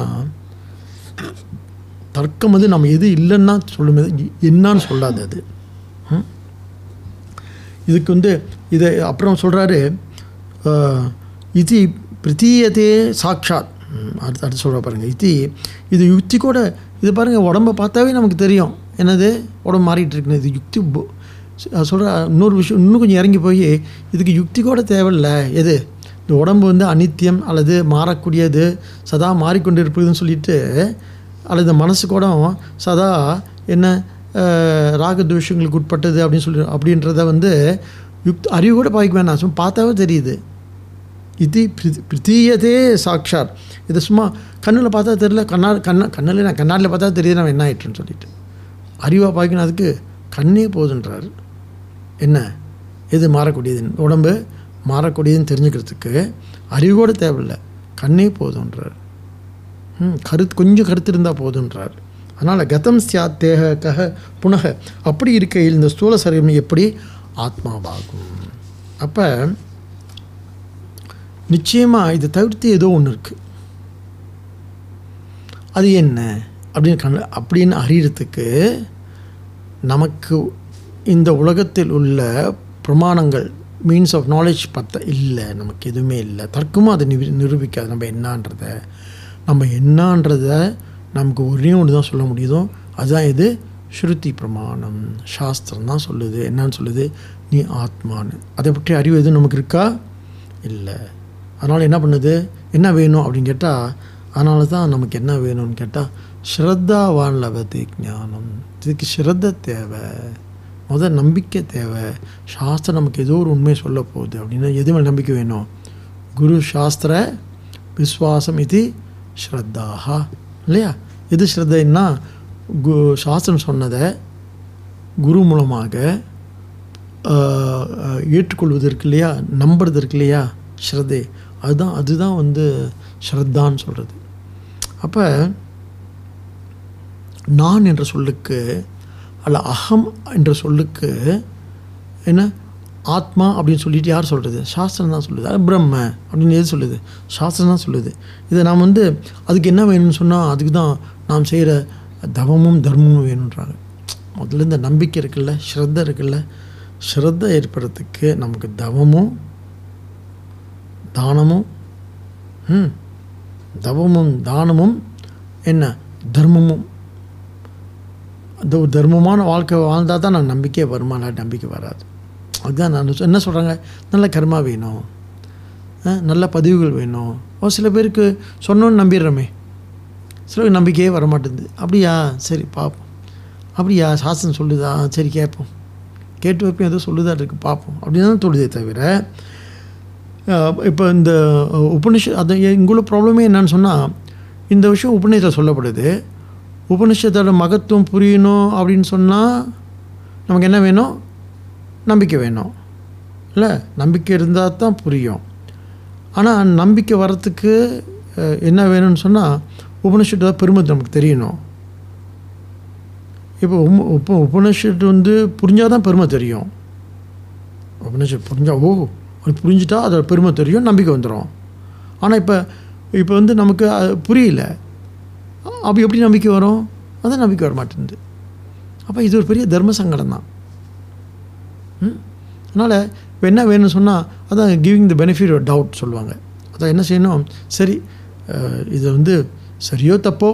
தர்க்கம் வந்து நம்ம எது இல்லைன்னா சொல்லும் என்னான்னு சொல்லாது அது ம்? இதுக்கு வந்து இதை அப்புறம் சொல்கிறாரு இது பிரதீயதே சாட்சாத் ம், அடுத்து அடுத்து சொல்கிற பாருங்கள் இது இது யுக்தி கூட இது பாருங்கள் உடம்பை பார்த்தாவே நமக்கு தெரியும் என்னது உடம்பு மாறிட்டு இருக்குன்னு இது யுக்தி சொல்கிற இன்னொரு விஷயம் இன்னும் கொஞ்சம் இறங்கி போய் இதுக்கு யுக்தி கூட தேவையில்ல எது இந்த உடம்பு வந்து அனித்தியம் அல்லது மாறக்கூடியது சதா மாறிக்கொண்டு இருப்பதுன்னு சொல்லிட்டு அல்லது இந்த மனசு கூட சதா என்ன அஹ், ராகத்வேஷங்களுக்கு உட்பட்டது அப்படின்னு சொல்லி அப்படின்றத வந்து யுக்த் அறிவு கூட பாய்க்க வேணாம் சும்மா பார்த்தாவே தெரியுது இது பிரி- பிரதீயதே சாட்சாத் இது சும்மா கண்ணில் பார்த்தா தெரியல கண்ணா கண்ண கண்ணில் நான் கண்ணாடியில் பார்த்தா தெரியுது நம்ம என்ன ஆயிட்டுன்னு சொல்லிட்டு அறிவாக பாய்க்கணும் அதுக்கு கண்ணே போதுன்றாரு என்ன எது மாறக்கூடியதுன்னு உடம்பு மாறக்கூடியதுன்னு தெரிஞ்சுக்கிறதுக்கு அறிவு கூட தேவையில்லை கண்ணே போதுன்றார் ம், கருத்து கொஞ்சம் கருத்து இருந்தால் போதுன்றார் அதனால் கதம் சியாத் தேக கக புனக அப்படி இருக்கையில் இந்த ஸ்தூல சரீரம் எப்படி ஆத்மாவாகும் அப்போ நிச்சயமாக இதை தவிர்த்து ஏதோ ஒன்று இருக்குது அது என்ன அப்படின்னு கண் அப்படின்னு அறியறதுக்கு நமக்கு இந்த உலகத்தில் உள்ள பிரமாணங்கள் மீன்ஸ் ஆஃப் நாலேஜ் பத்த இல்லை நமக்கு எதுவுமே இல்லை தர்க்கமும் அதை நிரு நிரூபிக்காது நம்ம என்னன்றத நம்ம என்னன்றத நமக்கு ஒரே ஒன்று தான் சொல்ல முடியுதோ அதுதான் இது ஸ்ருதி பிரமாணம் சாஸ்திரம் தான் சொல்லுது என்னன்னு சொல்லுது நீ ஆத்மான்னு அதை பற்றி அறிவு எதுவும் நமக்கு இருக்கா இல்லை அதனால் என்ன பண்ணுது என்ன வேணும் அப்படின்னு கேட்டால் அதனால தான் நமக்கு என்ன வேணும்னு கேட்டால் ஸ்ரத்தாவான் லபதி ஞானம் இதுக்கு ஸ்ரத்த தேவை முதல் நம்பிக்கை தேவை சாஸ்திரம் நமக்கு ஏதோ ஒரு உண்மையை சொல்ல போகுது அப்படின்னா எது மேலே நம்பிக்கை வேணும் குரு சாஸ்திர விஸ்வாசம் இது ஸ்ரத்தாஹா இல்லையா எது ஸ்ரத்தைன்னா கு சாஸ்திரம் சொன்னதை குரு மூலமாக ஆஹ், ஆஹ், ஏற்றுக்கொள்வது இருக்கு இல்லையா நம்புறது இருக்கு இல்லையா ஸ்ரத்தை அதுதான் அதுதான் வந்து ஸ்ரத்தான்னு சொல்கிறது அப்போ நான் என்ற சொல்லுக்கு அல்ல அகம் என்ற சொல்லுக்கு என்ன ஆத்மா அப்படின்னு சொல்லிட்டு யார் சொல்கிறது சாஸ்திரம் தான் சொல்லுது அது பிரம்ம அப்படின்னு எது சொல்லுது சாஸ்திரம் தான் சொல்லுது இதை நாம் வந்து அதுக்கு என்ன வேணும்னு சொன்னால் அதுக்கு தான் நாம் செய்கிற தவமும் தர்மமும் வேணுன்றாங்க முதல்ல இந்த நம்பிக்கை இருக்குல்ல ஸ்ரத்த இருக்குல்ல ஸ்ரத்த ஏற்படுறதுக்கு நமக்கு தவமும் தானமும் ம் தவமும் தானமும் என்ன தர்மமும் அந்த ஒரு தர்மமான வாழ்க்கை வாழ்ந்தால் தான் நான் நம்பிக்கை வருமா இல்லாட்டி நம்பிக்கை வராது அதுதான் நான் சொ- என்ன சொல்கிறாங்க நல்ல கர்மா வேணும் அஹ், நல்ல பதிவுகள் வேணும் ஒரு சில பேருக்கு சொன்னோன்னு நம்பிடுறோமே சில பேருக்கு நம்பிக்கையே வர மாட்டேங்குது அப்படியா சரி பார்ப்போம் அப்படியா சாஸ்திரம் சொல்லுதா சரி கேட்போம் கேட்டு வைப்போம் ஏதோ சொல்லுதா இருக்கு பார்ப்போம் அப்படின்னு தான் தோணுதே தவிர இப்போ இந்த உபனிஷ அது இங்குள்ள ப்ராப்ளமே என்னன்னு சொன்னால் இந்த விஷயம் உபநிஷத்தில் சொல்லப்படுது உபனிஷத்தோட மகத்துவம் புரியணும் அப்படின்னு சொன்னால் நமக்கு என்ன வேணும் நம்பிக்கை வேணும் இல்லை நம்பிக்கை இருந்தால் தான் புரியும் ஆனால் நம்பிக்கை வர்றதுக்கு அஹ், என்ன வேணும்னு சொன்னால் உபனிஷத்தோட பெருமை நமக்கு தெரியணும் இப்போ உம் இப்போ உபனிஷத்து வந்து புரிஞ்சால் தான் பெருமை தெரியும் உபனிஷத் புரிஞ்சா ஓ அது புரிஞ்சுட்டா அதோட பெருமை தெரியும் நம்பிக்கை வந்துடும் ஆனால் இப்போ இப்போ வந்து நமக்கு அது புரியல அப்போ எப்படி நம்பிக்கை வரும் அதான் நம்பிக்கை வர மாட்டேங்குது அப்போ இது ஒரு பெரிய தர்ம சங்கடம் தான் ம்? அதனால் இப்போ என்ன வேணும்னு சொன்னால் அதான் giving the benefit of doubt சொல்லுவாங்க அதான் என்ன செய்யணும் சரி அஹ், இது வந்து சரியோ தப்போ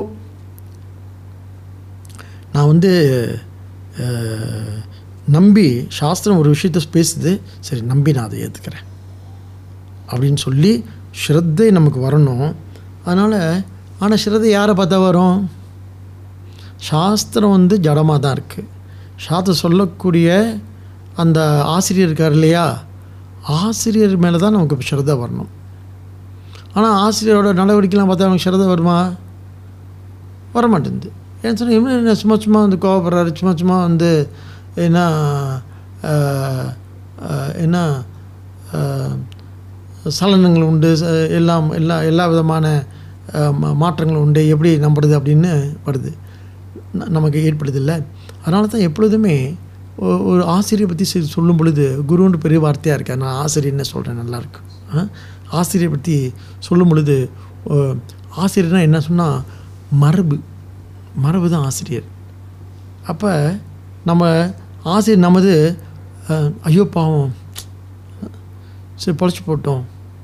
நான் வந்து அஹ், நம்பி சாஸ்திரம் ஒரு விஷயத்த பேசுது சரி நம்பி நான் அதை ஏற்றுக்கிறேன் அப்படின்னு சொல்லி ஸ்ரத்தை நமக்கு வரணும் அதனால் ஆனால் ஸ்ரத்தை யாரை பார்த்தா வரும் சாஸ்திரம் வந்து ஜடமாக தான் இருக்குது சாஸ்திரம் சொல்லக்கூடிய அந்த ஆசிரியர் இருக்கார் இல்லையா ஆசிரியர் மேலே தான் நமக்கு ஸ்ரத்தை வரணும் ஆனால் ஆசிரியரோட நடவடிக்கைலாம் பார்த்தா நமக்கு ஸ்ரத்தை வருமா வர மாட்டேங்குது ஏன்னு சொன்னால் இவன் என்ன சும்மா சும்மா வந்து கோவப்படுறாரு சும்மா சும்மா வந்து என்ன ஆஹ், ஆஹ், என்ன ஆஹ், சலனங்கள் உண்டு ச- எல்லாம் எல்லா எல்லா விதமான ஆஹ், மா- மாற்றங்கள் உண்டு எப்படி நம்புறது அப்படின்னு வருது ந- நமக்கு ஏற்படுது இல்லை அதனால தான் எப்பொழுதுமே ஒ- ஒரு ஆசிரியரை பற்றி சொ- சொல்லும் பொழுது குருன்னு பெரிய வார்த்தையாக இருக்கா நான் ஆசிரியர்னு சொல்கிறேன் நல்லாயிருக்கு ஆசிரியரை பற்றி சொல்லும் பொழுது அஹ், ஆசிரியர்னா என்ன சொன்னால் மரபு மரபு தான் ஆசிரியர் அப்போ நம்ம ஆசிரியர் நமது அஹ், ஐயோ பாவம் சரி பொழைச்சி போட்டோம்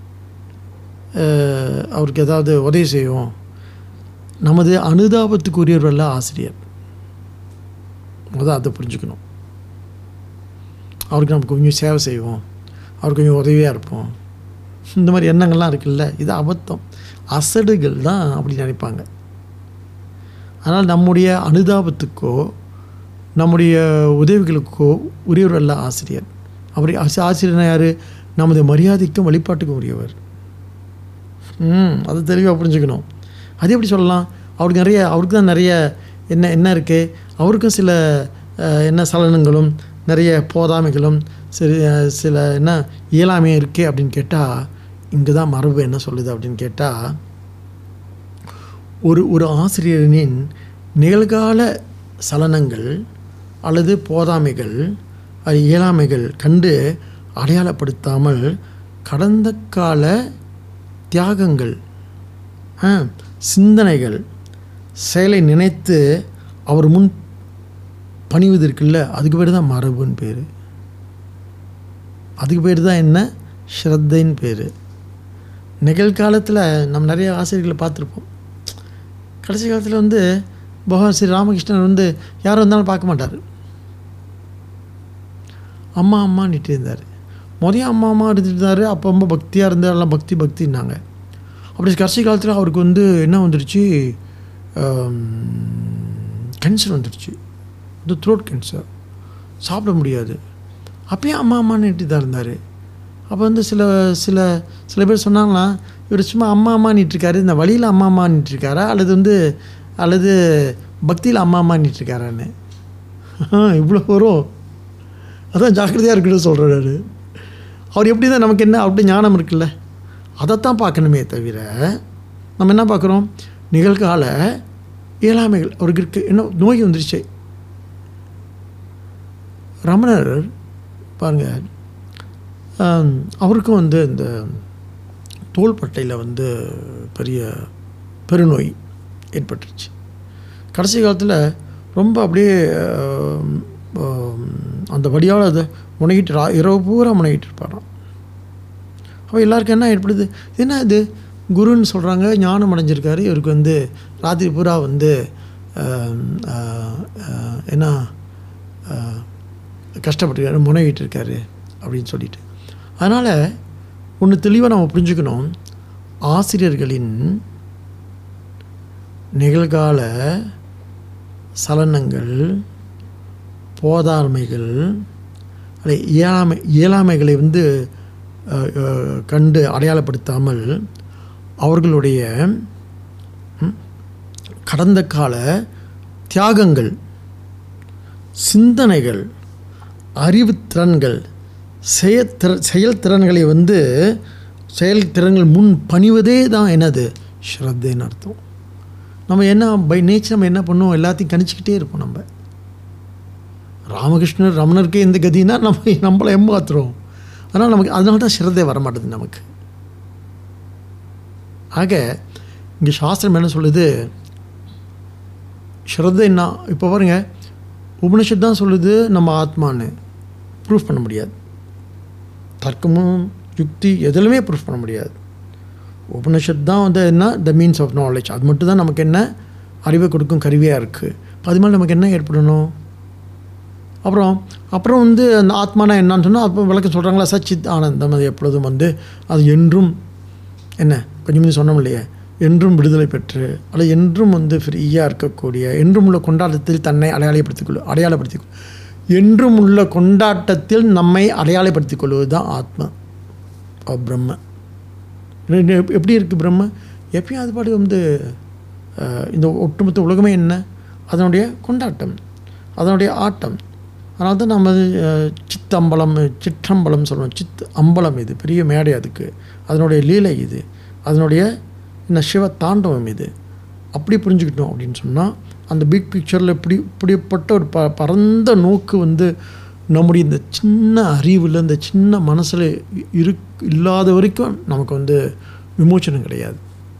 அஹ், அவருக்கு ஏதாவது உதவி செய்வோம் நமது அனுதாபத்துக்குரியவர்கள ஆசிரியர் முதல் அதை புரிஞ்சுக்கணும் அவருக்கு நம்ம கொஞ்சம் சேவை செய்வோம் அவருக்கு கொஞ்சம் உதவியாக இருப்போம் இந்த மாதிரி எண்ணங்கள்லாம் இருக்குல்ல இது அபத்தம் அசடுகள் தான் அப்படி நினைப்பாங்க அதனால் நம்முடைய அனுதாபத்துக்கோ நம்முடைய உதவிகளுக்கோ உரியவர் அல்ல ஆசிரியர் அவர் ஆசி- ஆசிரியர்னா யார் நமது மரியாதைக்கும் வழிபாட்டுக்கும் உரியவர் ம் அது தெளிவாக புரிஞ்சுக்கணும் அது எப்படி சொல்லலாம் அவருக்கு நிறைய அவருக்கு தான் நிறைய என்ன என்ன இருக்குது அவருக்கும் சில அஹ், என்ன சலனங்களும் நிறைய போதாமைகளும் சரி அஹ், சில என்ன இயலாமையும் இருக்கே அப்படின்னு கேட்டால் இங்கே தான் மரபு என்ன சொல்லுது அப்படின்னு கேட்டால் ஒரு ஒரு ஆசிரியரின் நிகழ்கால சலனங்கள் அல்லது போதாமைகள் அது இயலாமைகள் கண்டு அடையாளப்படுத்தாமல் கடந்த கால தியாகங்கள் ஆ, சிந்தனைகள் செயலை நினைத்து அவர் முன் பணிவது இருக்குல்ல அதுக்கு பேர் தான் மரபுன்னு பேர் அதுக்கு பேர் தான் என்ன ஸ்ரத்தைன்னு பேர் நிகழ்காலத்தில் நம்ம நிறைய ஆசிரியர்களை பார்த்துருப்போம் கடைசி காலத்தில் வந்து பகவான் ஸ்ரீ ராமகிருஷ்ணன் வந்து யார் வந்தாலும் பார்க்க மாட்டார் அம்மா அம்மான்னுட்டு இருந்தார் முதல்ல அம்மா அம்மா இருந்துருந்தார் அப்போ ரொம்ப பக்தியாக இருந்தார் எல்லாம் பக்தி பக்தின்னாங்க அப்படி கடைசி காலத்தில் அவருக்கு வந்து என்ன வந்துருச்சு கேன்சர் வந்துருச்சு இந்த த்ரோட் கேன்சர் சாப்பிட முடியாது அப்பயும் அம்மா அம்மான்னுட்டு தான் இருந்தார் அப்போ வந்து சில சில சில பேர் சொன்னாங்களா இவர் சும்மா அம்மா அம்மான்னுட்டு இருக்காரு இந்த வழியில் அம்மா அம்மான்னுட்டு இருக்காரா அல்லது வந்து அல்லது பக்தியில் அம்மா அம்மான்னுட்டு இருக்காரான்னு இவ்வளோ வரும் அதான் ஜாக்கிரதையாக இருக்கணும்னு சொல்கிறாரு அவர் எப்படி தான் நமக்கு என்ன அப்படி ஞானம் இருக்குல்ல அதைத்தான் பார்க்கணுமே தவிர நம்ம என்ன பார்க்குறோம் நிகழ்கால இயலாமைகள் அவருக்கு இருக்கு என்ன நோய் வந்துருச்சு ரமணர் பாருங்க ஆம், அவருக்கும் வந்து இந்த தோள்பட்டையில் வந்து பெரிய பெருநோய் ஏற்பட்டுருச்சு கடைசி காலத்தில் ரொம்ப அப்படியே ஆம், ஆம், அந்த வழியால் அதை முனைகிட்டு ரா இரவு பூரா முனைகிட்டு இருப்பாராம் அப்போ எல்லாருக்கும் என்ன ஏற்படுது இது என்ன இது குருன்னு சொல்கிறாங்க ஞானம் அடைஞ்சிருக்காரு இவருக்கு வந்து ராத்திரி பூரா வந்து ஆம், ஆ, ஆ, என்ன ஆ, கஷ்டப்பட்டுருக்காரு முனைகிட்டு இருக்காரு அப்படின்னு சொல்லிட்டு அதனால் ஒன்று தெளிவாக நம்ம புரிஞ்சுக்கணும் ஆசிரியர்களின் நிகழ்கால சலனங்கள் போதாமைகள் அல்லது இயலாமை இயலாமைகளை வந்து அஹ், அஹ், கண்டு அடையாளப்படுத்தாமல் அவர்களுடைய ம், கடந்த கால தியாகங்கள் சிந்தனைகள் அறிவுத்திறன்கள் செயற்திற செயல்திறன்களை வந்து செயல்திறன்கள் முன் பணிவதே தான் என்னது ஸ்ரத்தைன்னு அர்த்தம் நம்ம என்ன பை நேச்சர் நம்ம என்ன பண்ணுவோம் எல்லாத்தையும் கணிச்சிக்கிட்டே இருப்போம் நம்ம ராமகிருஷ்ணர் ரமணருக்கே இந்த கதினா நம்ம நம்மளை ஏமாத்துறோம் அதனால் நமக்கு அதனால தான் ஸ்ரத்தை வர மாட்டேது நமக்கு ஆக இங்கே சாஸ்திரம் என்ன சொல்லுது ஸ்ரத்தைன்னா இப்போ பாருங்க உபனிஷத் தான் சொல்லுது நம்ம ஆத்மான்னு ப்ரூஃப் பண்ண முடியாது தர்க்கமும் யுக்தி எதுலையுமே ப்ரூஃப் பண்ண முடியாது உபனிஷத் தான் வந்து என்ன த மீன்ஸ் ஆஃப் நாலேஜ் அது மட்டும் தான் நமக்கு என்ன அறிவை கொடுக்கும் கருவியாக இருக்குது அது மாதிரி நமக்கு என்ன ஏற்படணும் அப்புறம் அப்புறம் வந்து அந்த ஆத்மானா என்னன்னு சொன்னால் அப்போ விளக்கம் சொல்கிறாங்களா சச்சித் ஆனந்தம் அது எப்பொழுதும் வந்து அது என்றும் என்ன கொஞ்சம் கொஞ்சம் சொன்னோம் இல்லையே என்றும் விடுதலை பெற்று அல்லது என்றும் வந்து ஃப்ரீயாக இருக்கக்கூடிய என்றும் உள்ள கொண்டாட்டத்தில் தன்னை அடையாளப்படுத்திக் கொள்ளு அடையாளப்படுத்திக் கொள் என்றும் உள்ள கொண்டாட்டத்தில் நம்மை அடையாளப்படுத்திக் கொள்வது தான் ஆத்மா அஹ் பிரம்ம இது- இது எப்படி இருக்குது பிரம்ம எப்பயும் அது பாட்டு வந்து அஹ், இந்த ஒட்டுமொத்த உலகமே என்ன அதனுடைய கொண்டாட்டம் அதனுடைய ஆட்டம் அதனால தான் நம்ம அஹ், சித்தம்பலம் சிற்றம்பலம் சொல்லுவோம் சித் அம்பலம் இது பெரிய மேடை அதுக்கு அதனுடைய லீலை இது அதனுடைய என்ன சிவ தாண்டவம் இது அப்படி புரிஞ்சுக்கிட்டோம் அப்படின்னு சொன்னால் அந்த பிக் பிக்சரில் இப்படி இப்படிப்பட்ட ஒரு ப பரந்த நோக்கு வந்து நம்முடைய இந்த சின்ன அறிவில் இந்த சின்ன மனசில் இரு இல்லாத வரைக்கும் நமக்கு வந்து விமோச்சனம் கிடையாது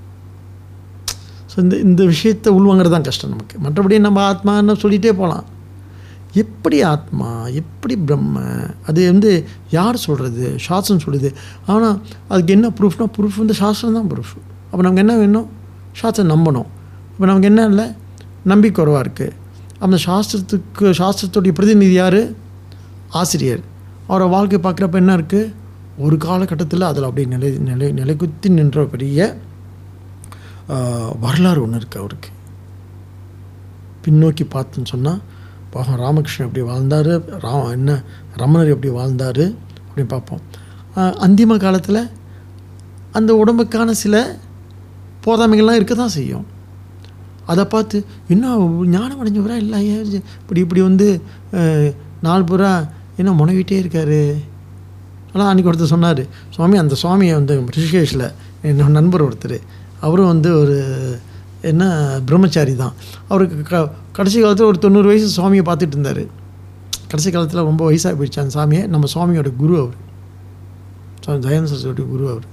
ஸோ இந்த இந்த விஷயத்தை உள்வாங்கிறது தான் கஷ்டம் நமக்கு மற்றபடி நம்ம ஆத்மான்னு சொல்லிகிட்டே போகலாம் எப்படி ஆத்மா எப்படி பிரம்ம அது வந்து யார் சொல்கிறது சாஸ்திரம் சொல்லுது ஆனால் அதுக்கு என்ன ப்ரூஃப்னா ப்ரூஃப் வந்து சாஸ்திரம் தான் ப்ரூஃப் அப்போ நமக்கு என்ன வேணும் சாஸ்திரம் நம்பணும் இப்போ நமக்கு என்ன இல்லை நம்பிக்கை குறைவாக இருக்குது அந்த சாஸ்திரத்துக்கு சாஸ்திரத்துடைய பிரதிநிதி யார் ஆசிரியர் அவரை வாழ்க்கை பார்க்குறப்ப என்ன இருக்குது ஒரு காலகட்டத்தில் அதில் அப்படியே நிலை நிலை நிலைக்குத்தி நின்ற பெரிய ஆஹ், வரலாறு ஒன்று இருக்குது அவருக்கு பின்னோக்கி பார்த்தோன்னு சொன்னால் பாகம் ராமகிருஷ்ணன் எப்படி வாழ்ந்தார் ரா என்ன ரமணர் எப்படி வாழ்ந்தார் அப்படின்னு பார்ப்போம் ஆஹ், அந்திம காலத்தில் அந்த உடம்புக்கான சில போதாமைகள்லாம் இருக்க தான் செய்யும் அதை பார்த்து என்ன ஞானம் அடைஞ்சவரா இல்லை ஏன் இது இப்படி இப்படி வந்து அஹ், நாள் பூரா என்ன முனகிட்டே இருக்காரு ஆனால் அன்றைக்கி ஒருத்தர் சொன்னார் சுவாமி அந்த சுவாமியை வந்து ரிஷிகேஷில் என்னோட நண்பர் ஒருத்தர் அவரும் வந்து ஒரு என்ன பிரம்மச்சாரி தான் அவருக்கு க கடைசி காலத்தில் ஒரு தொண்ணூறு வயசு சுவாமியை பார்த்துட்டு இருந்தார் கடைசி காலத்தில் ரொம்ப வயசாக போயிடுச்சு அந்த சாமியை நம்ம சுவாமியோட குரு அவர் சுவாமி தயானந்த சரஸ்வதி குரு அவர்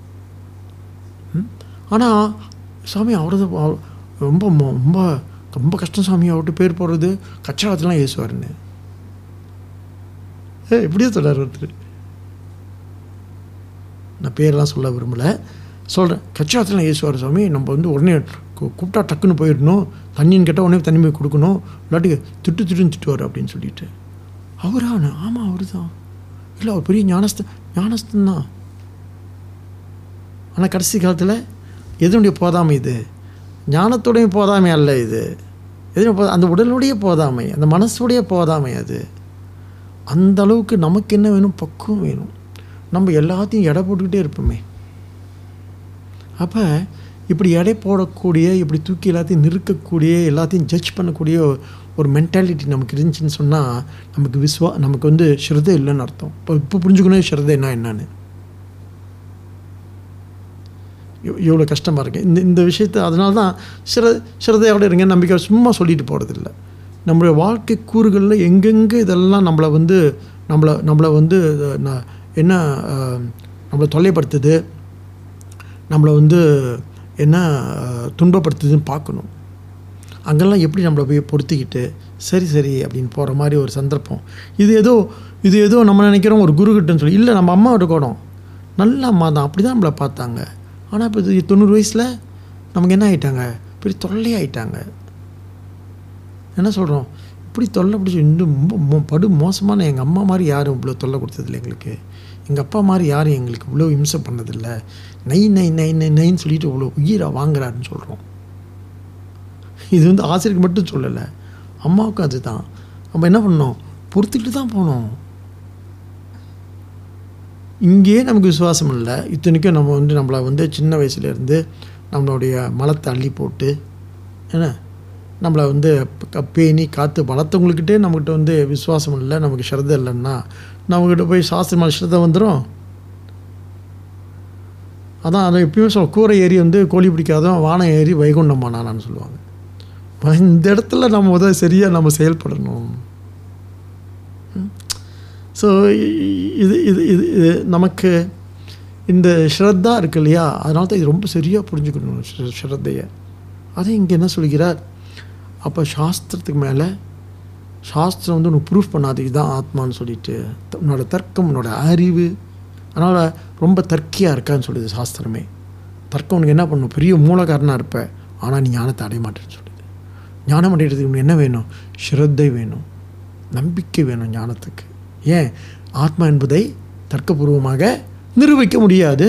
ஆனால் சாமி அவரது அவ- ரொம்ப மோ- ரொம்ப ரொம்ப கஷ்டம் சாமி அவர்கிட்ட பேர் போடுறது கச்சாவத்துலாம் ஏசுவாருன்னு ஏ இப்படியே சொல்கிறார் ஒருத்தர் நான் பேரெல்லாம் சொல்ல விரும்பலை சொல்கிறேன் கச்சாவத்தில் ஏசுவார் சாமி நம்ம வந்து உடனே கூ- கூப்பிட்டா டக்குன்னு போயிடணும் தண்ணின்னு கேட்டால் உடனே தண்ணி போய் கொடுக்கணும் இல்லாட்டி திட்டு திட்டுன்னு திட்டுவார் அப்படின்னு சொல்லிட்டு அவரா ஆமாம் அவர் தான் இல்லை அவர் பெரிய ஞானஸ்த ஞானஸ்தன் தான் ஆனால் கடைசி காலத்தில் எதனுடைய போதாமை இது ஞானத்துடைய போதாமை அல்ல இது எதனுடைய போ அந்த உடலுடைய போதாமை அந்த மனசுடைய போதாமை அது அந்த அளவுக்கு நமக்கு என்ன வேணும் பக்குவம் வேணும் நம்ம எல்லாத்தையும் எடை போட்டுக்கிட்டே இருப்போமே அப்போ இப்படி எடை போடக்கூடிய இப்படி தூக்கி எல்லாத்தையும் நிறுக்கக்கூடிய எல்லாத்தையும் ஜட்ஜ் பண்ணக்கூடிய ஒரு மென்டாலிட்டி நமக்கு இருந்துச்சுன்னு சொன்னால் நமக்கு விஸ்வா நமக்கு வந்து ஸ்ரத்தை இல்லைன்னு அர்த்தம் இப்போ இப்போ புரிஞ்சுக்கணும் ஸ்ரத்தைன்னா என்னன்னு எவ்- எவ்வளோ கஷ்டமாக இருக்குது இந்த இந்த விஷயத்தை அதனால தான் சிர சிரதையோட இருங்க நம்பிக்கை சும்மா சொல்லிட்டு போகிறதில்ல நம்மளுடைய வாழ்க்கை கூறுகளில் எங்கெங்கே இதெல்லாம் நம்மளை வந்து நம்மளை நம்மளை வந்து அஹ், ந- என்ன அஹ், நம்மளை தொல்லைப்படுத்துது நம்மளை வந்து என்ன அஹ், துன்பப்படுத்துதுன்னு பார்க்கணும் அங்கெல்லாம் எப்படி நம்மளை போய் பொருத்திக்கிட்டு சரி சரி அப்படின்னு போகிற மாதிரி ஒரு சந்தர்ப்பம் இது ஏதோ இது ஏதோ நம்ம நினைக்கிறோம் ஒரு குருக்கிட்டன்னு சொல்லி இல்லை நம்ம அம்மாவோட கோடம் நல்ல அம்மா தான் அப்படி தான் நம்மளை பார்த்தாங்க ஆனால் இப்போ இது தொண்ணூறு வயசில் நமக்கு என்ன ஆயிட்டாங்க பெரிய தொல்லையாயிட்டாங்க என்ன சொல்கிறோம் இப்படி தொல்லை பிடிச்சி இன்னும் ரொம்ப மோ- படு மோசமான எங்கள் அம்மா மாதிரி யாரும் இவ்வளோ தொல்லை கொடுத்ததில்ல எங்களுக்கு எங்கள் அப்பா மாதிரி யாரும் எங்களுக்கு இவ்வளோ இம்சை பண்ணதில்லை நை நை நை நை நைன்னு சொல்லிட்டு இவ்வளோ உயிரை வாங்குறாருன்னு சொல்கிறோம் இது வந்து ஆசிரியருக்கு மட்டும் சொல்லலை அம்மாவுக்கும் அதுதான் நம்ம என்ன பண்ணோம் பொறுத்துக்கிட்டு தான் போனோம் இங்கேயே நமக்கு விசுவாசம் இல்லை இத்தனைக்கும் நம்ம வந்து நம்மளை வந்து சின்ன வயசுலேருந்து நம்மளுடைய மலத்தை அள்ளி போட்டு என்ன நம்மளை வந்து க- பேணி காத்து வளர்த்தவங்கக்கிட்டே நம்மக்கிட்ட வந்து விசுவாசம் இல்லை நமக்கு ஸ்ரத்தை இல்லைன்னா நம்மக்கிட்ட போய் சாஸ்திர மேலே ஸ்ரத்தை வந்துடும் அதான் அதை எப்பயுமே சொல்ல கூரை ஏறி வந்து கோழி பிடிக்காதவன் வானம் ஏறி வைகுண்டம் ஆனானான்னு சொல்லுவாங்க அப்ப இந்த இடத்துல நம்ம உதவி சரியாக நம்ம செயல்படணும் ஸோ இது இது இது இது நமக்கு இந்த ஸ்ரத்தா இருக்கு இல்லையா அதனால தான் இது ரொம்ப சரியாக புரிஞ்சுக்கணும் ஸ்ர- ஸ்ரத்தையை அதை இங்கே என்ன சொல்கிறார் அப்போ சாஸ்திரத்துக்கு மேலே சாஸ்திரம் வந்து உனக்கு ப்ரூஃப் பண்ணாது இதுதான் ஆத்மான்னு சொல்லிட்டு த- உன்னோட தர்க்கம் உன்னோட அறிவு அதனால் ரொம்ப தர்க்கியாக இருக்கான்னு சொல்லுது சாஸ்திரமே தர்க்கம் உனக்கு என்ன பண்ணும் பெரிய மூலகாரனாக இருப்ப ஆனால் நீ ஞானத்தை அடைய மாட்டேன்னு சொல்லுது ஞானம் அடைகிறதுக்கு உனக்கு என்ன வேணும் ஸ்ரத்தை வேணும் நம்பிக்கை வேணும் ஞானத்துக்கு ஏன் ஆத்மா என்பதை தர்க்கபூர்வமாக நிரூபிக்க முடியாது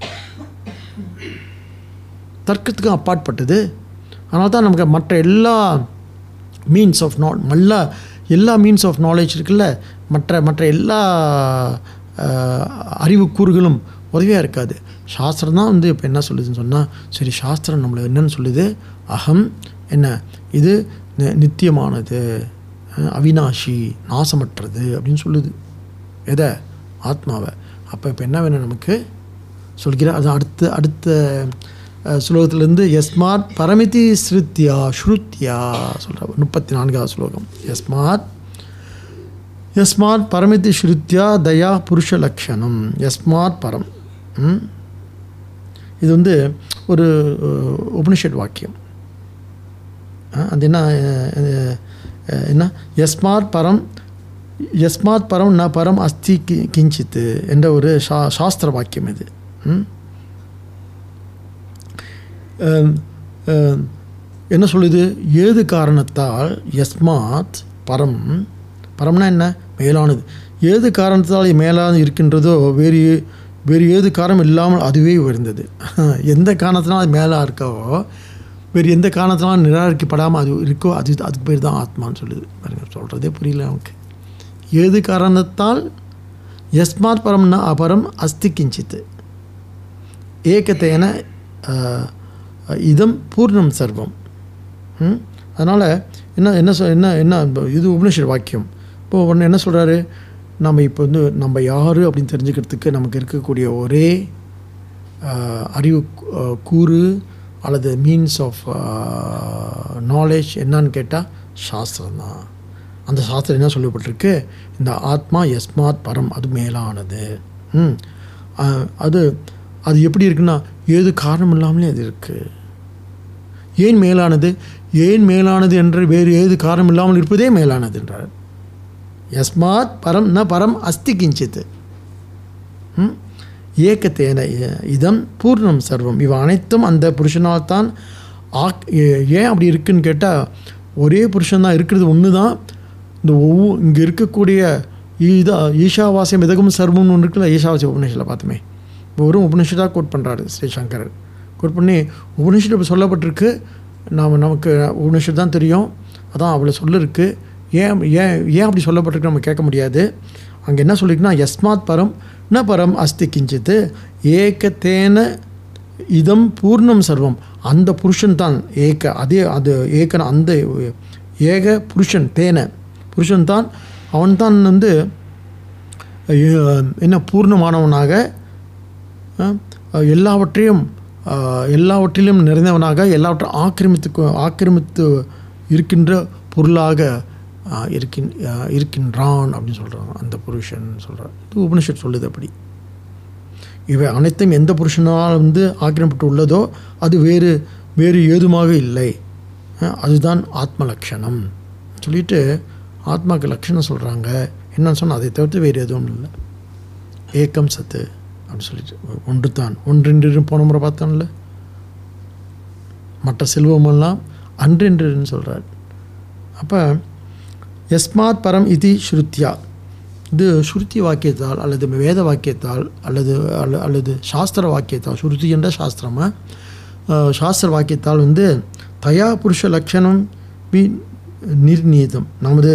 தர்க்கத்துக்கும் அப்பாற்பட்டது அதனால தான் நமக்கு மற்ற எல்லா மீன்ஸ் ஆஃப் நாட் நல்ல எல்லா மீன்ஸ் ஆஃப் நாலேஜ் இருக்குல்ல மற்ற மற்ற எல்லா அஹ், அறிவு கூறுகளும் உதவியாக இருக்காது சாஸ்திரம் தான் வந்து இப்போ என்ன சொல்லுதுன்னு சொன்னால் சரி சாஸ்திரம் நம்மளை என்னன்னு சொல்லுது அகம் என்ன இது நி- நித்தியமானது அஹ், அவினாஷி நாசமற்றது அப்படின்னு சொல்லுது எதை ஆத்மாவை அப்போ இப்போ என்ன வேணும் நமக்கு சொல்கிறார் அது அடுத்த அடுத்த அஹ், ஸ்லோகத்திலேருந்து யஸ்மாத் பரமிதி ஸ்ருத்யா ஸ்ருத்யா சொல்கிறார் முப்பத்தி நான்காவது ஸ்லோகம் யஸ்மாத் யஸ்மாத் பரமிதி ஸ்ருத்யா தயா புருஷ லக்ஷணம் யஸ்மாத் பரம் ம்? இது வந்து ஒரு அஹ், உபனிஷத் வாக்கியம் அஹ், அது என்ன அஹ், அஹ், என்ன யஸ்மாத் பரம் யஸ்மாத் பரம் ந பரம் அஸ்தி கி கிஞ்சித்து என்ற ஒரு சா சாஸ்திர வாக்கியம் இது ம்? அஹ், அஹ், என்ன சொல்லுது ஏது காரணத்தால் யஸ்மாத் பரம் பரம்னா என்ன மேலானது ஏது காரணத்தால் மேலானது இருக்கின்றதோ வேறு ஏ- வேறு ஏது காரணம் இல்லாமல் அதுவே உயர்ந்தது எந்த காரணத்தினால் அது மேலாக இருக்கோ வேறு எந்த காரணத்தினாலும் நிராகரிக்கப்படாமல் அது இருக்கோ அது அதுக்கு பேர் தான் ஆத்மான்னு சொல்லுது பாருங்க சொல்கிறதே புரியல நமக்கு ஏது காரணத்தால் யஸ்மாத் பரம்னா அபரம் அஸ்தி கிஞ்சித்து ஏகத்தேன அஹ், இதம் பூர்ணம் சர்வம் அதனால் என்ன என்ன சொல் என்ன என்ன இது உபனிஷத் வாக்கியம் இப்போ ஒன்று என்ன சொல்கிறாரு நம்ம இப்போ வந்து நம்ம யார் அப்படின்னு தெரிஞ்சுக்கிறதுக்கு நமக்கு இருக்கக்கூடிய ஒரே அஹ், அறிவு கூ- அஹ், கூறு அல்லது மீன்ஸ் ஆஃப் நாலேஜ் என்னன்னு கேட்டால் சாஸ்திரம் தான் அந்த சாஸ்திரம் என்ன சொல்லப்பட்டிருக்கு இந்த ஆத்மா யஸ்மாத் பரம் அது மேலானது ம் அஹ், அது அது எப்படி இருக்குன்னா ஏது காரணம் இல்லாமலே அது இருக்குது ஏன் மேலானது ஏன் மேலானது என்று வேறு ஏது காரணம் இல்லாமல் இருப்பதே மேலானது என்றார் யஸ்மாத் பரம் ந பரம் அஸ்தி கிஞ்சித் ம்? ஏகத்தேன இ- இதம் பூர்ணம் சர்வம் இவ அனைத்தும் அந்த புருஷனால் தான் ஆக் ஏ- ஏன் அப்படி இருக்குன்னு கேட்டால் ஒரே புருஷன் தான் இருக்கிறது ஒன்று தான் இந்த ஒவ்வொரு இங்கே இருக்கக்கூடிய இதா ஈஷாவாசியம் இதகம் சர்வம்னு ஒன்று இருக்குல்ல ஈஷாவாசிய உபநிஷத்தில் பார்த்துமே ஒரு உபநிஷத்தாக கோட் பண்ணுறாரு ஸ்ரீ சங்கரர் கோட் பண்ணி உபநிஷத்து இப்ப சொல்லப்பட்டிருக்கு நாம் நமக்கு உபநிஷத்து தான் தெரியும் அதான் அவ்வளோ சொல்லிருக்கு ஏன் ஏன் ஏன் அப்படி சொல்லப்பட்டிருக்கு நம்ம கேட்க முடியாது அங்கே என்ன சொல்லியிருக்குன்னா யஸ்மாத் பரம் ந பரம் அஸ்தி கிஞ்சித்து ஏகத்தேன இதம் பூர்ணம் சர்வம் அந்த புருஷன் தான் ஏக அதே அது ஏகன அந்த ஏக புருஷன் தேன புருஷன் தான் அவன் தான் வந்து அஹ், என்ன பூர்ணமானவனாக அஹ், எல்லாவற்றையும் அஹ், எல்லாவற்றிலும் நிறைந்தவனாக எல்லாவற்றையும் ஆக்கிரமித்து ஆக்கிரமித்து இருக்கின்ற பொருளாக அஹ், இருக்கின் அஹ், இருக்கின்றான் அப்படின்னு சொல்கிறான் அந்த புருஷன் சொல்கிறான் இது உபனிஷத் சொல்லுது அப்படி இவை அனைத்தும் எந்த புருஷனால் வந்து ஆக்கிரமிப்பட்டு உள்ளதோ அது வேறு வேறு ஏதுமாக இல்லை அஹ், அதுதான் ஆத்ம லட்சணம் சொல்லிட்டு ஆத்மாக்கு லட்சணம் சொல்கிறாங்க என்னன்னு சொன்னால் அதை தவிர்த்து வேறு எதுவும் இல்லை ஏக்கம் சத்து அப்படின்னு சொல்லிட்டு ஒன்று தான் ஒன்றென்று போன முறை பார்த்தோம்ல மற்ற செல்வமெல்லாம் அன்றென்றுன்னு சொல்கிறார் அப்போ யஸ்மாத் பரம் இது ஸ்ருத்யா இது ஸ்ருதி வாக்கியத்தால் அல்லது வேத வாக்கியத்தால் அல்லது அல்ல- அல்லது சாஸ்திர வாக்கியத்தால் ஸ்ருதி என்ற சாஸ்திரமா அஹ், சாஸ்திர வாக்கியத்தால் வந்து தயா புருஷ லட்சணம் வி நிர்ணீதம் நமது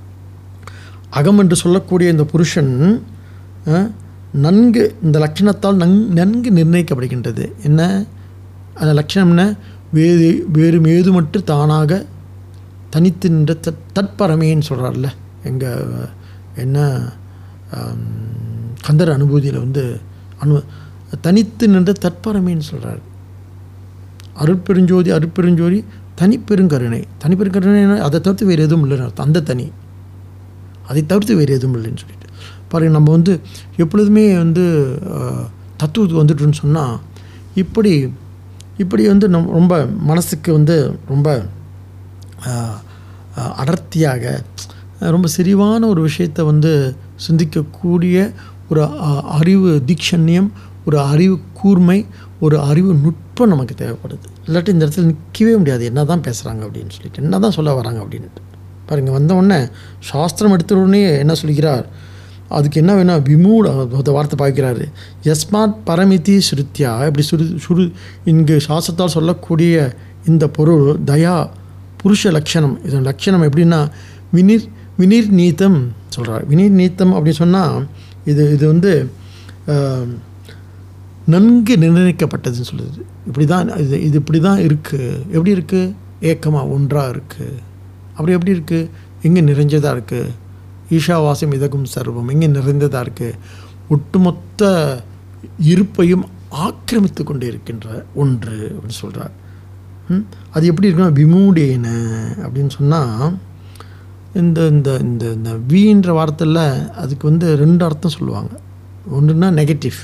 அகம் என்று சொல்லக்கூடிய இந்த புருஷன் அஹ், நன்கு இந்த லட்சணத்தால் நன் நன்கு நிர்ணயிக்கப்படுகின்றது என்ன அந்த லட்சணம் என்ன வேறு வேறு மேதுமற்று தானாக தனித்து நின்ற தட் தற்பரமேன்னு சொல்கிறார்ல எங்கள் என்ன ஆம், கந்தர் அனுபூதியில் வந்து அனு தனித்து நின்ற தற்பரமேன்னு சொல்கிறார் அருட்பெருஞ்சோதி அருட்பெருஞ்சோதி தனிப்பெருங்கருணை தனிப்பெருங்கருணை அதை தவிர்த்து வேறு எதுவும் இல்லைன்னு அர்த்தம் அந்த தனி அதை தவிர்த்து வேறு எதுவும் இல்லைன்னு சொல்லிட்டு பாருங்க நம்ம வந்து எப்பொழுதுமே வந்து அஹ், தத்துவத்துக்கு வந்துட்டோன்னு சொன்னால் இப்படி இப்படி வந்து நம் ரொம்ப மனசுக்கு வந்து ரொம்ப அஹ், அஹ், அடர்த்தியாக அஹ், ரொம்ப செறிவான ஒரு விஷயத்தை வந்து சிந்திக்கக்கூடிய ஒரு அஹ், அறிவு தீக்ஷண்யம் ஒரு அறிவு கூர்மை ஒரு அறிவு நுட்பம் நமக்கு தேவைப்படுது இல்லாட்டி இந்த இடத்துல நிற்கவே முடியாது என்ன தான் பேசுகிறாங்க அப்படின்னு சொல்லிட்டு என்ன தான் சொல்ல வராங்க அப்படின்ட்டு பாருங்கள் வந்த உடனே சாஸ்திரம் எடுத்த உடனே என்ன சொல்கிறார் அதுக்கு என்ன வேணும் விமூட அந்த வார்த்தை பார்க்கிறாரு யஸ்மாத் பரமிதி ஸ்ருத்யா இப்படி சுரு சுரு இங்கு சாஸ்திரத்தால் சொல்லக்கூடிய இந்த பொருள் தயா புருஷ லட்சணம் இதன் லட்சணம் எப்படின்னா வினிர் வினிர் நீத்தம் சொல்கிறார் வினிர் நீத்தம் அப்படின்னு சொன்னால் இது இது வந்து ஆஹ், நன்கு நிர்ணயிக்கப்பட்டதுன்னு சொல்லுது இப்படி தான் இது இது இப்படி தான் இருக்குது எப்படி இருக்குது ஏக்கமாக ஒன்றாக இருக்குது அப்படி எப்படி இருக்குது எங்கே நிறைஞ்சதாக இருக்குது ஈஷாவாசியம் இதகும் சர்வம் எங்கே நிறைந்ததாக இருக்குது ஒட்டுமொத்த இருப்பையும் ஆக்கிரமித்து கொண்டு இருக்கின்ற ஒன்று அப்படின்னு சொல்கிறார் ம்? அது எப்படி இருக்குன்னா விமூடேன அப்படின்னு சொன்னால் இந்த இந்த இந்த இந்த வீன்ற வார்த்தையில் அதுக்கு வந்து ரெண்டு அர்த்தம் சொல்லுவாங்க ஒன்றுனா நெகட்டிவ்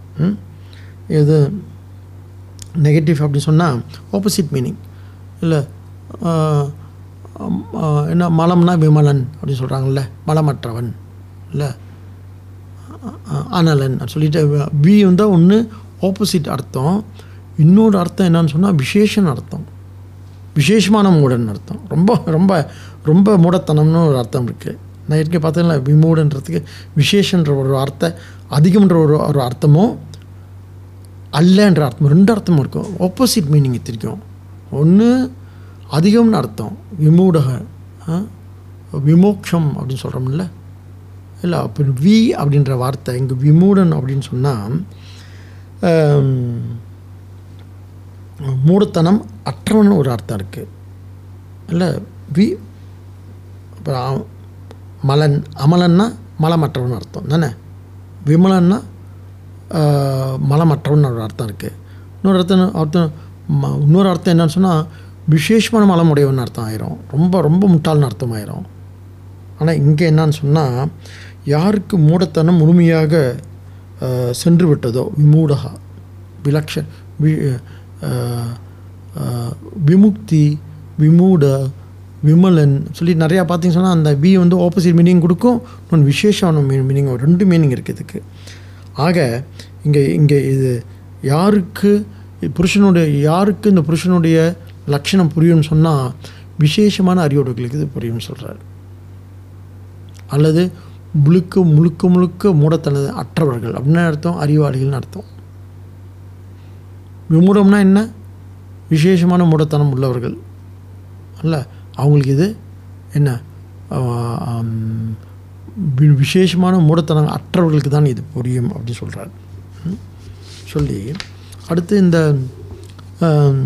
இது நெகட்டிவ் அப்படின்னு சொன்னால் ஆப்போசிட் மீனிங் இல்லை என்ன மலம்னா விமலன் அப்படின்னு சொல்கிறாங்கல்ல மலமற்றவன் இல்லை அனலன் அப்படின்னு சொல்லிட்டு வி வந்து ஒன்று ஆப்போசிட் அர்த்தம் இன்னொரு அர்த்தம் என்னன்னு சொன்னால் விசேஷன் அர்த்தம் விசேஷமான மூடன் அர்த்தம் ரொம்ப ரொம்ப ரொம்ப மூடத்தனம்னு ஒரு அர்த்தம் இருக்குது நான் ஏற்கனவே பார்த்தீங்களா விமூடன்றதுக்கு விசேஷன்ற ஒரு அர்த்தம் அதிகம்ன்ற ஒரு ஒரு அர்த்தமும் அல்லன்ற அர்த்தம் ரெண்டு அர்த்தமும் இருக்கும் ஆப்போசிட் மீனிங் தெரியும் ஒன்று அதிகம்னு அர்த்தம் விமூடக ஆ? விமோக்ஷம் அப்படின்னு சொல்கிறோம்ல இல்லை அப்போ வி அப்படின்ற வார்த்தை இங்கே விமூடன் அப்படின்னு சொன்னால் மூடத்தனம் அற்றவன் ஒரு அர்த்தம் இருக்குது இல்லை வி அப்புறம் அ- மலன் அமலன்னா மலமற்றவன் அர்த்தம் தானே விமலன்னா ஆஹ், மலமற்றவன் ஒரு அர்த்தம் இருக்குது இன்னொரு அர்த்தம் அர்த்தம் ம இன்னொரு அர்த்தம் என்னன்னு சொன்னால் விசேஷமான மலம் உடையவன் அர்த்தம் ஆயிரும் ரொம்ப ரொம்ப முட்டாள்னு அர்த்தம் ஆயிரும் ஆனால் இங்கே என்னன்னு சொன்னால் யாருக்கு மூடத்தனம் முழுமையாக அஹ், சென்று விட்டதோ விமூடகா விலக்ஷ வி அஹ், அஹ், விமுக்தி விமூட விமலன் சொல்லி நிறையா பார்த்தீங்கன்னு சொன்னால் அந்த வி வந்து ஆப்போசிட் மீனிங் கொடுக்கும் இன்னொன்று விசேஷமான மீனிங் ரெண்டு மீனிங் இருக்குது இதுக்கு ஆக இங்கே இங்கே இது யாருக்கு புருஷனுடைய யாருக்கு இந்த புருஷனுடைய லட்சணம் புரியும்னு சொன்னால் விசேஷமான அறிவுடைகளுக்கு இது புரியும்னு சொல்கிறார் அல்லது முழுக்க முழுக்க முழுக்க மூடத்தனது அற்றவர்கள் அப்படின்னு அர்த்தம் அறிவாளிகள்னு அர்த்தம் விமூடம்னா என்ன விசேஷமான மூடத்தனம் உள்ளவர்கள் அல்ல அவங்களுக்கு இது என்ன ஆஹ், ஆம், வி- விசேஷமான மூடத்தனம் அற்றவர்களுக்கு தான் இது புரியும் அப்படின்னு சொல்கிறார் சொல்லி அடுத்து இந்த ஆம்,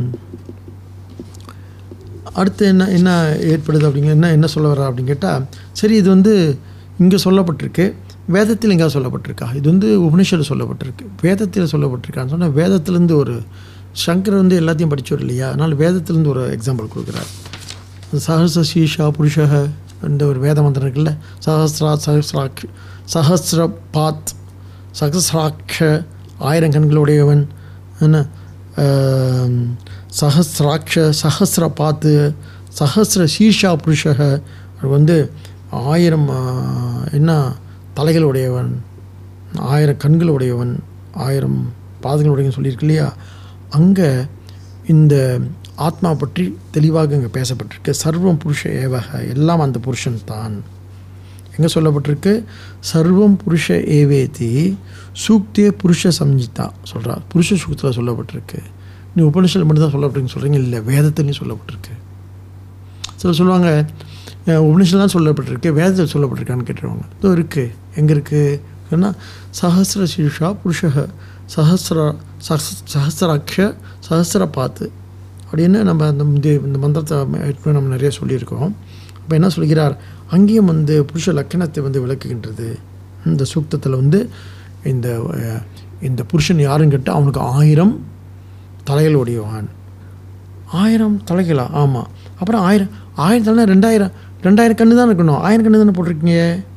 அடுத்து என்ன என்ன ஏற்படுது அப்படிங்க என்ன என்ன சொல்ல வர அப்படின்னு கேட்டால் சரி இது வந்து இங்கே சொல்லப்பட்டிருக்கு வேதத்தில் எங்கேயாவது சொல்லப்பட்டிருக்கா இது வந்து உபனிஷத்தில் சொல்லப்பட்டிருக்கு வேதத்தில் சொல்லப்பட்டிருக்கான்னு சொன்னால் வேதத்துலேருந்து ஒரு சங்கர் வந்து எல்லாத்தையும் படிச்சவர் இல்லையா அதனால் வேதத்துலேருந்து ஒரு எக்ஸாம்பிள் கொடுக்குறார் சஹசிர சீஷா புருஷக இந்த ஒரு வேத மந்திரம் இருக்குல்ல சஹஸ்ரா சஹஸ்ராக் சஹஸ்ர பாத் சஹஸ்ராட்ச ஆயிரம் கண்களுடையவன் என்ன ஆம், சஹஸ்ராட்ச சஹஸ்ர பாத்து சஹஸ்ர சீஷா புருஷக அது வந்து ஆயிரம் ஆ, என்ன தலைகள் உடையவன் ஆயிரம் கண்கள் உடையவன் ஆயிரம் பாதங்கள் உடையவன் சொல்லியிருக்கு இல்லையா அங்கே இந்த ஆத்மா பற்றி தெளிவாக இங்கே பேசப்பட்டிருக்கு சர்வம் புருஷ ஏவக எல்லாம் அந்த புருஷன் தான் எங்கே சொல்லப்பட்டிருக்கு சர்வம் புருஷ ஏவேதி சூக்தே புருஷ சம்ஜிதா சொல்கிறா புருஷ சூக்தில் சொல்லப்பட்டிருக்கு நீ உபனிஷத்தில் மட்டும் தான் சொல்லப்பட்டிருக்குன்னு சொல்கிறீங்க இல்லை வேதத்துலையும் சொல்லப்பட்டிருக்கு சிலர் சொல்லுவாங்க அஹ், உபனிஷத்தில் தான் சொல்லப்பட்டிருக்கு வேதத்தில் சொல்லப்பட்டிருக்கான்னு கேட்டுருவாங்க இதோ இருக்குது எங்கே இருக்குது ஏன்னா சஹசிர சீஷா புருஷக சஹசிர சஹஸ் சஹசிராட்ச சஹசிர பாத்து அப்படின்னு நம்ம அந்த முந்தைய இந்த மந்திரத்தை ஏற்கனவே நம்ம நிறைய சொல்லியிருக்கோம் அப்போ என்ன சொல்கிறார் அங்கேயும் வந்து புருஷ லக்கணத்தை வந்து விளக்குகின்றது இந்த சூக்தத்தில் வந்து இந்த அஹ், இந்த புருஷன் யாருன்னு கேட்டால் அவனுக்கு ஆயிரம் தலைகள் உடையவான் ஆயிரம் தலைகளா ஆமாம் அப்புறம் ஆயிரம் ஆயிரம் தலைனா ரெண்டாயிரம் ரெண்டாயிரம் கண்ணு தான் இருக்கணும் ஆயிரம் கண்ணு தானே போட்டிருக்கீங்க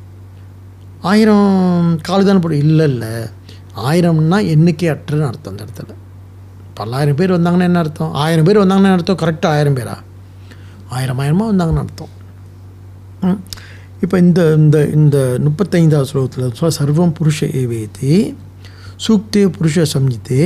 ஆயிரம் காலு தானே போட்டு இல்லை இல்லை ஆயிரம்னா எண்ணிக்கை அற்றுன்னு அர்த்தம் அந்த இடத்துல பல்லாயிரம் பேர் வந்தாங்கன்னா என்ன அர்த்தம் ஆயிரம் பேர் வந்தாங்கன்னா என்ன அர்த்தம் கரெக்டாக ஆயிரம் பேரா ஆயிரம் ஆயிரமாக வந்தாங்கன்னு அர்த்தம் ம். இப்போ இந்த இந்த இந்த முப்பத்தைந்தாவது ஸ்லோகத்தில் சொல்ல சர்வம் புருஷ ஏவேதி சூக்தே புருஷ சம்ஜித்தே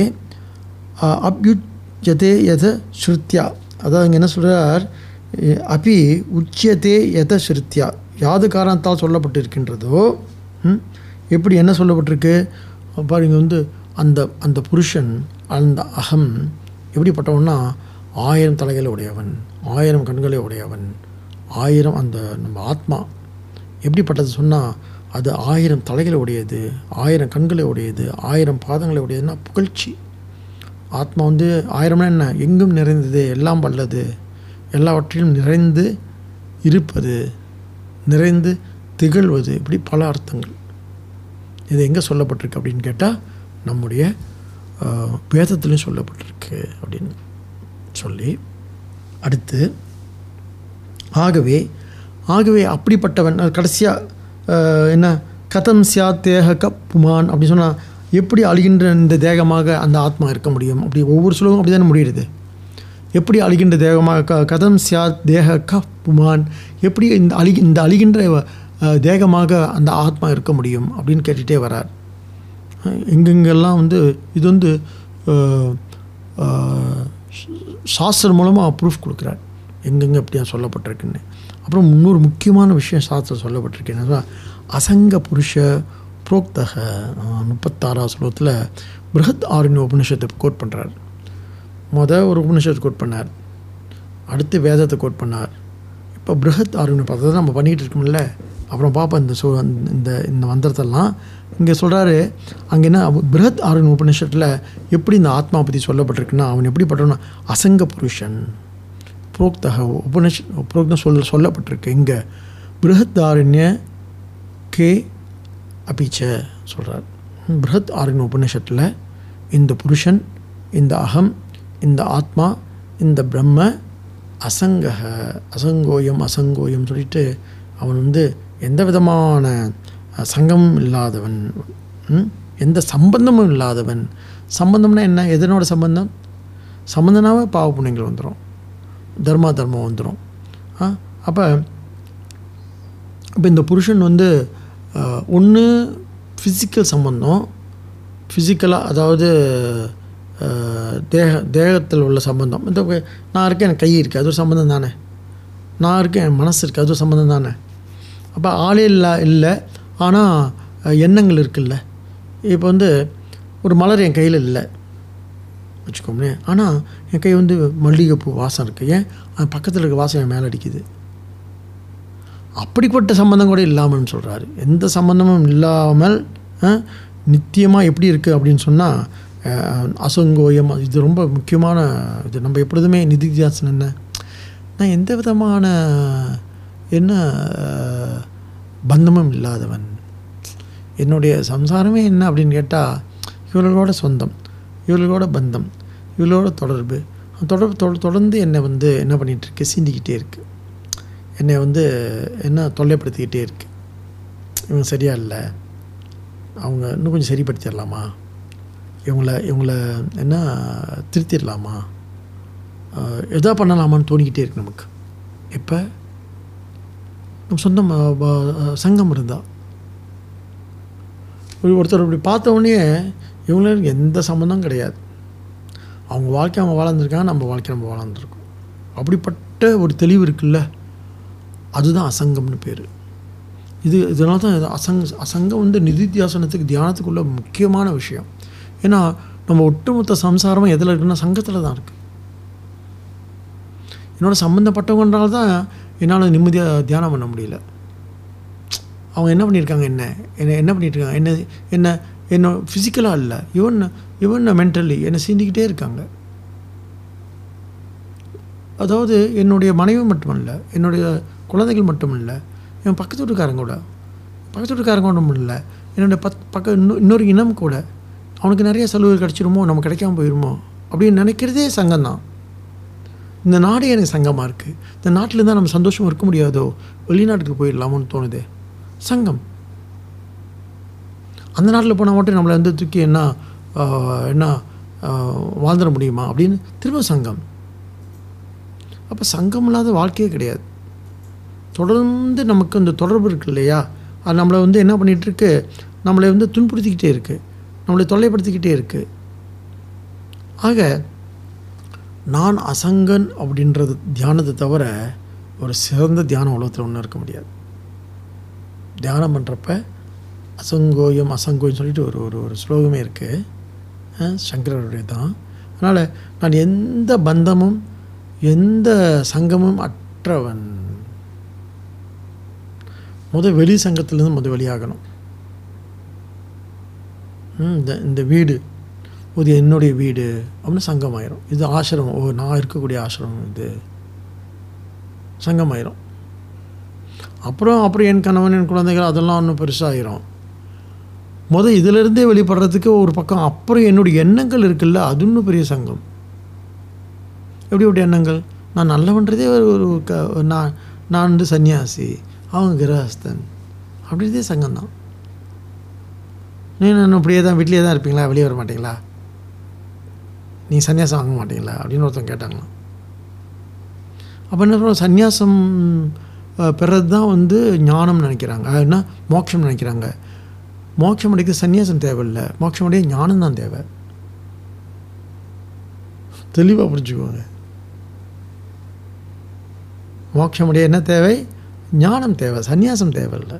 அப்யுஜதே யத ஸ்ருத்யா அதாவது இங்கே என்ன சொல்கிறார் அபி உச்சியதே யத ஸ்ருத்யா யாது காரணத்தால் சொல்லப்பட்டிருக்கின்றதோ ம், எப்படி என்ன சொல்லப்பட்டிருக்கு பாருங்க வந்து அந்த அந்த புருஷன் அந்த அகம் எப்படிப்பட்டவன்னா ஆயிரம் தலைகளை உடையவன் ஆயிரம் கண்களை உடையவன் ஆயிரம் அந்த நம்ம ஆத்மா எப்படிப்பட்டது சொன்னால் அது ஆயிரம் தலைகளை உடையது ஆயிரம் கண்களை உடையது ஆயிரம் பாதங்களை உடையதுன்னா புகழ்ச்சி ஆத்மா வந்து ஆயிரம்னா என்ன எங்கும் நிறைந்தது எல்லாம் வல்லது எல்லாவற்றிலும் நிறைந்து இருப்பது நிறைந்து திகழ்வது இப்படி பல அர்த்தங்கள் இது எங்கே சொல்லப்பட்டிருக்கு அப்படின்னு கேட்டால் நம்முடைய ஆஹ், வேதத்திலையும் சொல்லப்பட்டிருக்கு அப்படின்னு சொல்லி அடுத்து ஆகவே ஆகவே அப்படிப்பட்டவன் அது கடைசியாக என்ன கதம் சியா தேக க புமான் அப்படின்னு சொன்னால் எப்படி அழிகின்ற இந்த தேகமாக அந்த ஆத்மா இருக்க முடியும் அப்படி ஒவ்வொரு சுலகம் அப்படி தானே முடியுது எப்படி அழிகின்ற தேகமாக க கதம் சியா தேக க புமான் எப்படி இந்த அழி இந்த அழிகின்ற அஹ், தேகமாக அந்த ஆத்மா இருக்க முடியும் அப்படின்னு கேட்டுகிட்டே வரார் அஹ், எங்கெங்கெல்லாம் வந்து இது வந்து அஹ், அஹ், சாஸ்திரம் மூலமாக ப்ரூஃப் கொடுக்குறார் எங்கெங்கே அப்படியா சொல்லப்பட்டிருக்குன்னு அப்புறம் இன்னொரு முக்கியமான விஷயம் சாஸ்திரம் சொல்லப்பட்டிருக்கு என்னன்னா அசங்க புருஷ புரோக்தக அஹ், முப்பத்தாறாவது ஸ்லோகத்தில் பிருஹத் ஆரண்ய உபனிஷத்தை கோட் பண்ணுறார் மொதல் ஒரு உபனிஷத்தை கோட் பண்ணார் அடுத்து வேதத்தை கோட் பண்ணார் இப்போ பிருஹத் ஆரண்ய அதை நம்ம பண்ணிக்கிட்டு இருக்கோம்ல அப்புறம் பார்ப்போம் இந்த சோ இந்த இந்த மந்திரத்தெல்லாம் இங்கே சொல்கிறாரு அங்கே என்ன அவ- பிருஹத் ஆரண்ய உபனிஷத்தில் எப்படி இந்த ஆத்மா பற்றி சொல்லப்பட்டிருக்குன்னா அவன் எப்படிப்பட்டவனா அசங்க புருஷன் புரோக்தக உபனிஷ புரோக்தம் சொல்ல சொல்லப்பட்டிருக்கு இங்கே பிருஹத்தாரண்ய கே அபிச்ச சொல்கிறார் பிருஹத் ஆரண்ய உபனிஷத்தில் இந்த புருஷன் இந்த அகம் இந்த ஆத்மா இந்த பிரம்ம அசங்கக அசங்கோயம் அசங்கோயம் சொல்லிட்டு அவன் வந்து எந்த விதமான அஹ், சங்கமும் இல்லாதவன் ம்? எந்த சம்பந்தமும் இல்லாதவன் சம்பந்தம்னா என்ன எதனோட சம்பந்தம் சம்பந்தனாவே பாவ புண்ணியங்கள் வந்துடும் தர்மா தர்மம் வந்துடும் ஆ அப்போ இப்போ இந்த புருஷன் வந்து ஒன்று ஃபிசிக்கல் சம்பந்தம் ஃபிசிக்கலாக அதாவது அஹ், தேக தேகத்தில் உள்ள சம்பந்தம் இந்த க- நான் இருக்கேன் எனக்கு கை இருக்குது அது ஒரு சம்பந்தம் தானே நான் இருக்கேன் என் மனசு இருக்குது அது ஒரு சம்பந்தம் தானே அப்போ ஆளே இல்லை இல்லை ஆனால் அஹ், எண்ணங்கள் இருக்குல்ல இப்போ வந்து ஒரு மலர் என் கையில் இல்லை வச்சுக்கோங்களேன் ஆனால் என் கை வந்து மல்லிகைப்பூ வாசம் இருக்குது ஏன் அது பக்கத்தில் இருக்க வாசம் என் மேலே அடிக்குது அப்படிப்பட்ட சம்பந்தம் கூட இல்லாமல்னு சொல்கிறாரு எந்த சம்பந்தமும் இல்லாமல் நித்தியமாக எப்படி இருக்குது அப்படின்னு சொன்னால் அசங்கோயம் இது ரொம்ப முக்கியமான இது நம்ம எப்பொழுதுமே நிதித்தியாசனம் என்ன நான் எந்த விதமான என்ன அஹ், பந்தமும் இல்லாதவன் என்னுடைய சம்சாரமே என்ன அப்படின்னு கேட்டால் இவர்களோட சொந்தம் இவர்களோட பந்தம் இவர்களோட தொடர்பு அந்த தொடர்பு தொட- தொடர்ந்து என்னை வந்து என்ன பண்ணிகிட்ருக்கு சீண்டிக்கிட்டே இருக்குது என்னை வந்து என்ன தொல்லைப்படுத்திக்கிட்டே இருக்கு இவங்க சரியா இல்லை அவங்க இன்னும் கொஞ்சம் சரிப்படுத்திடலாமா இவங்கள இவங்கள என்ன திருத்திடலாமா ஆஹ், எதா பண்ணலாமான்னு தோணிக்கிட்டே இருக்கு நமக்கு எப்போ நம்ம சொந்தம் ஆஹ், ப- சங்கம் இருந்தால் ஒரு ஒருத்தர் இப்படி பார்த்த உடனே இவங்களுக்கு எந்த சம்மந்தம் கிடையாது அவங்க வாழ்க்கை அவங்க வாழ்ந்துருக்காங்க நம்ம வாழ்க்கை நம்ம வாழ்ந்துருக்கோம் அப்படிப்பட்ட ஒரு தெளிவு இருக்குல்ல அதுதான் அசங்கம்னு பேர் இது இதனால தான் இது அசங்க அசங்கம் வந்து நிதித்தியாசனத்துக்கு தியானத்துக்குள்ள முக்கியமான விஷயம் ஏன்னா நம்ம ஒட்டுமொத்த சம்சாரமும் எதில் இருக்குன்னா சங்கத்தில் தான் இருக்குது என்னோட சம்மந்தப்பட்டவங்கனால தான் என்னால் நிம்மதியாக தியானம் பண்ண முடியல அவங்க என்ன பண்ணியிருக்காங்க என்ன என்ன என்ன பண்ணிட்டு இருக்காங்க என்ன என்ன என்ன ஃபிசிக்கலாக இல்லை ஈவன் ஈவன் மென்டலி என்னை சீண்டிக்கிட்டே இருக்காங்க அதாவது என்னுடைய மனைவி மட்டுமல்ல என்னுடைய குழந்தைகள் மட்டுமல்ல என் பக்கத்து வீட்டுக்காரங்க கூட பக்கத்து வீட்டுக்காரங்க ஒன்றும் இல்லை என்னுடைய பத் பக்க இன்னொரு இன்னொரு இனம் கூட அவனுக்கு நிறைய சலுகை கிடச்சிருமோ நம்ம கிடைக்காம போயிருமோ அப்படின்னு நினைக்கிறதே சங்கம்தான் இந்த நாடே எனக்கு சங்கமாக இருக்குது இந்த நாட்டில் இருந்தால் நம்ம சந்தோஷமாக இருக்க முடியாதோ வெளிநாட்டுக்கு போயிடலாமோன்னு தோணுதே சங்கம் அந்த நாட்டில் போனால் மட்டும் நம்மளை வந்து தூக்கி என்ன ஆஹ், என்ன ஆஹ், வாழ்ந்துட முடியுமா அப்படின்னு திரும்ப சங்கம் அப்போ சங்கம் இல்லாத வாழ்க்கையே கிடையாது தொடர்ந்து நமக்கு அந்த தொடர்பு இருக்கு இல்லையா அது நம்மளை வந்து என்ன பண்ணிகிட்ருக்கு நம்மளை வந்து துன்புறுத்திக்கிட்டே இருக்குது நம்மளை தொல்லைப்படுத்திக்கிட்டே இருக்குது ஆக நான் அசங்கன் அப்படின்றது தியானத்தை தவிர ஒரு சிறந்த தியானம் உலகத்தில் ஒன்றும் இருக்க முடியாது தியானம் பண்ணுறப்ப அசங்கோயம் அசங்கோயம் சொல்லிட்டு ஒரு ஒரு ஒரு ஸ்லோகமே இருக்குது சங்கரருடைய தான் அதனால் நான் எந்த பந்தமும் எந்த சங்கமும் அற்றவன் முத வெளி சங்கத்திலேருந்து முத வெளியாகணும் ம், இந்த இந்த வீடு இது என்னுடைய வீடு அப்படின்னு சங்கமாயிரும் இது ஆசிரமம் ஓ நான் இருக்கக்கூடிய ஆசிரமம் இது சங்கமாயிரும் அப்புறம் அப்புறம் என் கணவன் என் குழந்தைகள் அதெல்லாம் ஒன்றும் பெருசாகிரும் முத இதிலிருந்தே வெளிப்படுறதுக்கு ஒரு பக்கம் அப்புறம் என்னுடைய எண்ணங்கள் இருக்குல்ல அது இன்னும் பெரிய சங்கம் எப்படி எப்படி எண்ணங்கள் நான் நல்லவன்றதே ஒரு ஒரு க நான் நான் வந்து சன்னியாசி அவங்க கிரகஸ்தன் அப்படின்றதே சங்கம் தான் நீ நான் அப்படியே தான் வீட்லேயே தான் இருப்பீங்களா வெளியே வர மாட்டீங்களா நீ சன்னியாசம் வாங்க மாட்டீங்களா அப்படின்னு ஒருத்தன் கேட்டாங்களாம் அப்போ என்ன சொல்கிறோம் சந்நியாசம் அஹ், பெறது தான் வந்து ஞானம் நினைக்கிறாங்க அஹ், என்ன மோட்சம் நினைக்கிறாங்க மோட்சம் அடைக்க சந்நியாசம் தேவையில்லை மோட்சம் அடைய ஞானம் தான் தேவை தெளிவாக புரிஞ்சுக்கோங்க மோட்சம் அடைய என்ன தேவை ஞானம் தேவை சந்நியாசம் தேவையில்லை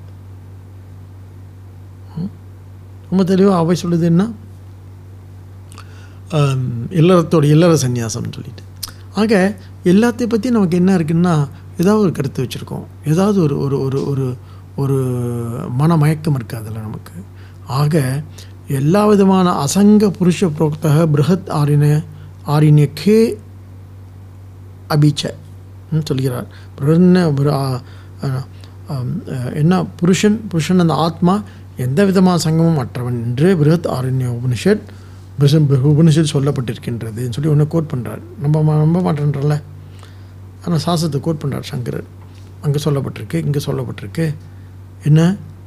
ம்? ரொம்ப தெளிவாக அவை சொல்லுது என்ன ஆம், இல்லறத்தோட இல்லற சந்நியாசம்னு சொல்லிட்டு ஆக எல்லாத்தை பற்றி நமக்கு என்ன இருக்குன்னா ஏதாவது ஒரு கருத்து வச்சுருக்கோம் ஏதாவது ஒரு ஒரு ஒரு ஒரு ஒரு மனமயக்கம் இருக்குது அதில் நமக்கு ஆக எல்லா விதமான அசங்க புருஷ புரோக்தக பிருகத் ஆரின ஆரிணியக்கே அபிச்ச ம், சொல்கிறார் பிறன்ன பிர- ஆ, ஆ, ஆம், அஹ், என்ன புருஷன் புருஷன் அந்த ஆத்மா எந்த விதமான சங்கமும் அற்றவன் என்று பிருகத் ஆரண்ய உபனிஷத் உபனிஷத்தில் சொல்லப்பட்டிருக்கின்றதுன்னு சொல்லி ஒன்று கோட் பண்ணுறார் நம்ப மா- நம்ப மாட்டேன்றல ஆனால் சாஸ்திரத்தை கோட் பண்ணுறார் சங்கரர் அங்கே சொல்லப்பட்டிருக்கு இங்கே சொல்லப்பட்டிருக்கு என்ன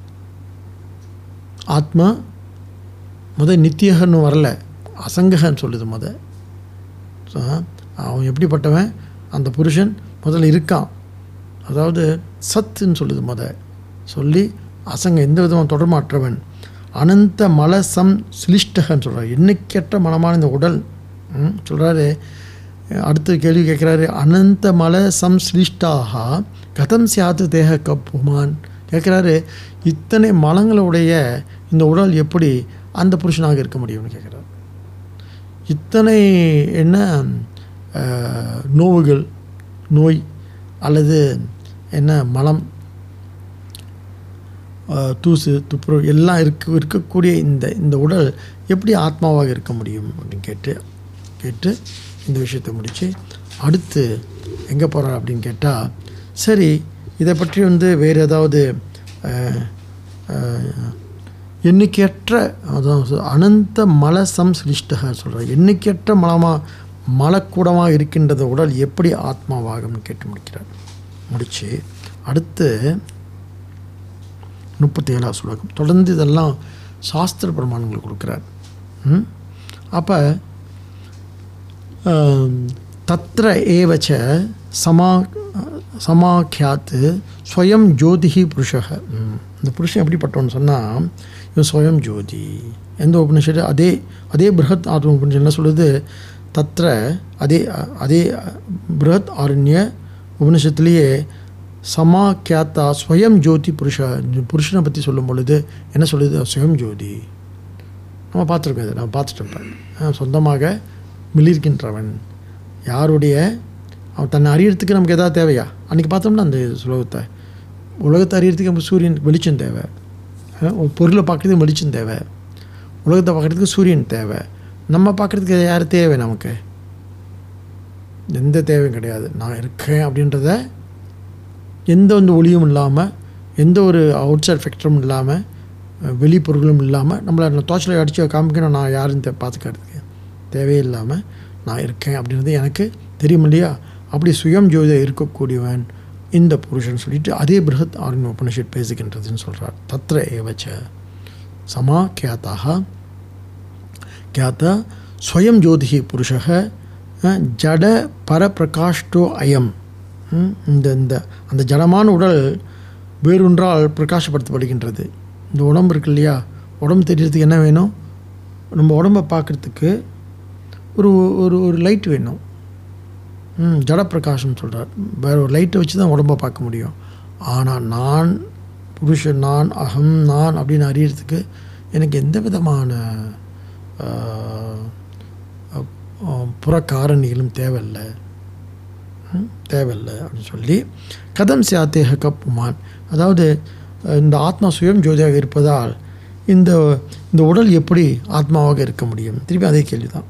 ஆத்மா முத நித்தியகன்னு வரல அசங்ககன்னு சொல்லுது முத ஸோ அவன் எப்படிப்பட்டவன் அந்த புருஷன் முதல்ல இருக்கான் அதாவது சத்துன்னு சொல்லுது முத சொல்லி அசங்க எந்த விதமான தொடர்மாற்றவன் அனந்த மல சம் சிலிஷ்டகன்னு சொல்கிறார் எண்ணிக்கற்ற மனமான இந்த உடல் ம், சொல்றாரு அடுத்த கேள்வி கேட்குறாரு அனந்த மல சம் சிலிஷ்டாக கதம் சியாத்து தேக கப்புமான் கேட்குறாரு இத்தனை மலங்களுடைய இந்த உடல் எப்படி அந்த புருஷனாக இருக்க முடியும்னு கேட்குறாரு இத்தனை என்ன அஹ், நோவுகள் நோய் அல்லது என்ன மலம் அஹ், தூசு துப்புரவு எல்லாம் இருக்க இருக்கக்கூடிய இந்த இந்த உடல் எப்படி ஆத்மாவாக இருக்க முடியும் அப்படின்னு கேட்டு கேட்டு இந்த விஷயத்தை முடித்து அடுத்து எங்கே போகிறார் அப்படின்னு கேட்டால் சரி இதை பற்றி வந்து வேறு ஏதாவது அஹ், அஹ், எண்ணிக்கையற்ற அதான் சொ- அனந்த மல சம்சிலிஷ்டக சொல்கிறார் எண்ணிக்கையற்ற மலமாக மலக்கூடமாக இருக்கின்றது உடல் எப்படி ஆத்மாவாகும்னு கேட்டு முடிக்கிறார் முடித்து அடுத்து முப்பத்தி ஏழாவது சுலகம் தொடர்ந்து இதெல்லாம் சாஸ்திர பிரமாணங்கள் கொடுக்குறார் ம்? அப்போ தத்ர ஏவச்ச சமா சமாக்கியாத்து ஸ்வயம் ஜோதிஹி புருஷக ம். இந்த புருஷன் எப்படிப்பட்டவன்னு சொன்னால் இவன் ஸ்வயம் ஜோதி எந்த உபனிஷத்து அதே அதே பிருஹத் ஆத்ம உபனிஷத் என்ன சொல்லுது தத்ர அதே அதே பிருஹத் ஆரண்ய உபனிஷத்துலேயே சமாக்கியாத்தா ஸ்வயம் ஜோதி புருஷ புருஷனை பற்றி சொல்லும் பொழுது என்ன சொல்லுது ஸ்வயம் ஜோதி நம்ம பார்த்துருக்கோம் இதை நான் பார்த்துட்டேன் சொந்தமாக மிளிர்கின்றவன் யாருடைய அவன் தன்னை அறியறதுக்கு நமக்கு எதாவது தேவையா அன்றைக்கி பார்த்தோம்னா அந்த சுலோகத்தை உலகத்தை அறியறதுக்கு நமக்கு சூரியன் வெளிச்சம் தேவை அஹ் ஒரு பொருளை பார்க்குறதுக்கு வெளிச்சம் தேவை உலகத்தை பார்க்குறதுக்கு சூரியன் தேவை நம்ம பார்க்குறதுக்கு யார் தேவை நமக்கு எந்த தேவையும் கிடையாது நான் இருக்கேன் அப்படின்றத எந்த வந்து ஒளியும் இல்லாமல் எந்த ஒரு அவுட் சைட் ஃபேக்டரும் இல்லாமல் வெளிப்பொருளும் இல்லாமல் நம்மளை தோச்சலை அடித்து காமிக்கணும் நான் யாருன்னு தே- பார்த்துக்கிறதுக்கு தேவையே இல்லாமல் நான் இருக்கேன் அப்படின்றது எனக்கு தெரியும் இல்லையா அப்படி சுயம் ஜோதியாக இருக்கக்கூடியவன் இந்த புருஷன் சொல்லிட்டு அதே பிருஹத் ஆர்மி உபனிஷத் பேசுகின்றதுன்னு சொல்கிறார் தத்ர ஏவச்ச சமா கியாத்தாக கியாத்த ஸ்வயம் ஜோதிஹி புருஷக அஹ், ஜட பரப்பிரகாஷ்டோ அயம் ம், இந்த இந்த அந்த ஜடமான உடல் வேறொன்றால் பிரகாசப்படுத்தப்படுகின்றது இந்த உடம்பு இருக்கு இல்லையா உடம்பு தெரியறதுக்கு என்ன வேணும் நம்ம உடம்பை பார்க்குறதுக்கு ஒரு ஒரு ஒரு லைட் வேணும் ம் ஜடப்பிரகாசம் சொல்கிறார் வேற ஒரு லைட்டை வச்சு தான் உடம்பை பார்க்க முடியும் ஆனால் நான் புருஷன் நான் அகம் நான் அப்படின்னு அறியறதுக்கு எனக்கு எந்த விதமான ஆஹ், ஆஹ், புறக்காரணிகளும் தேவையில்லை ம், தேவையில்லை அப்படின்னு சொல்லி கதம் சியாத்தேக கப்புமான் அதாவது அஹ், இந்த ஆத்மா சுயம் ஜோதியாக இருப்பதால் இந்த இந்த உடல் எப்படி ஆத்மாவாக இருக்க முடியும் திருப்பி அதே கேள்வி தான்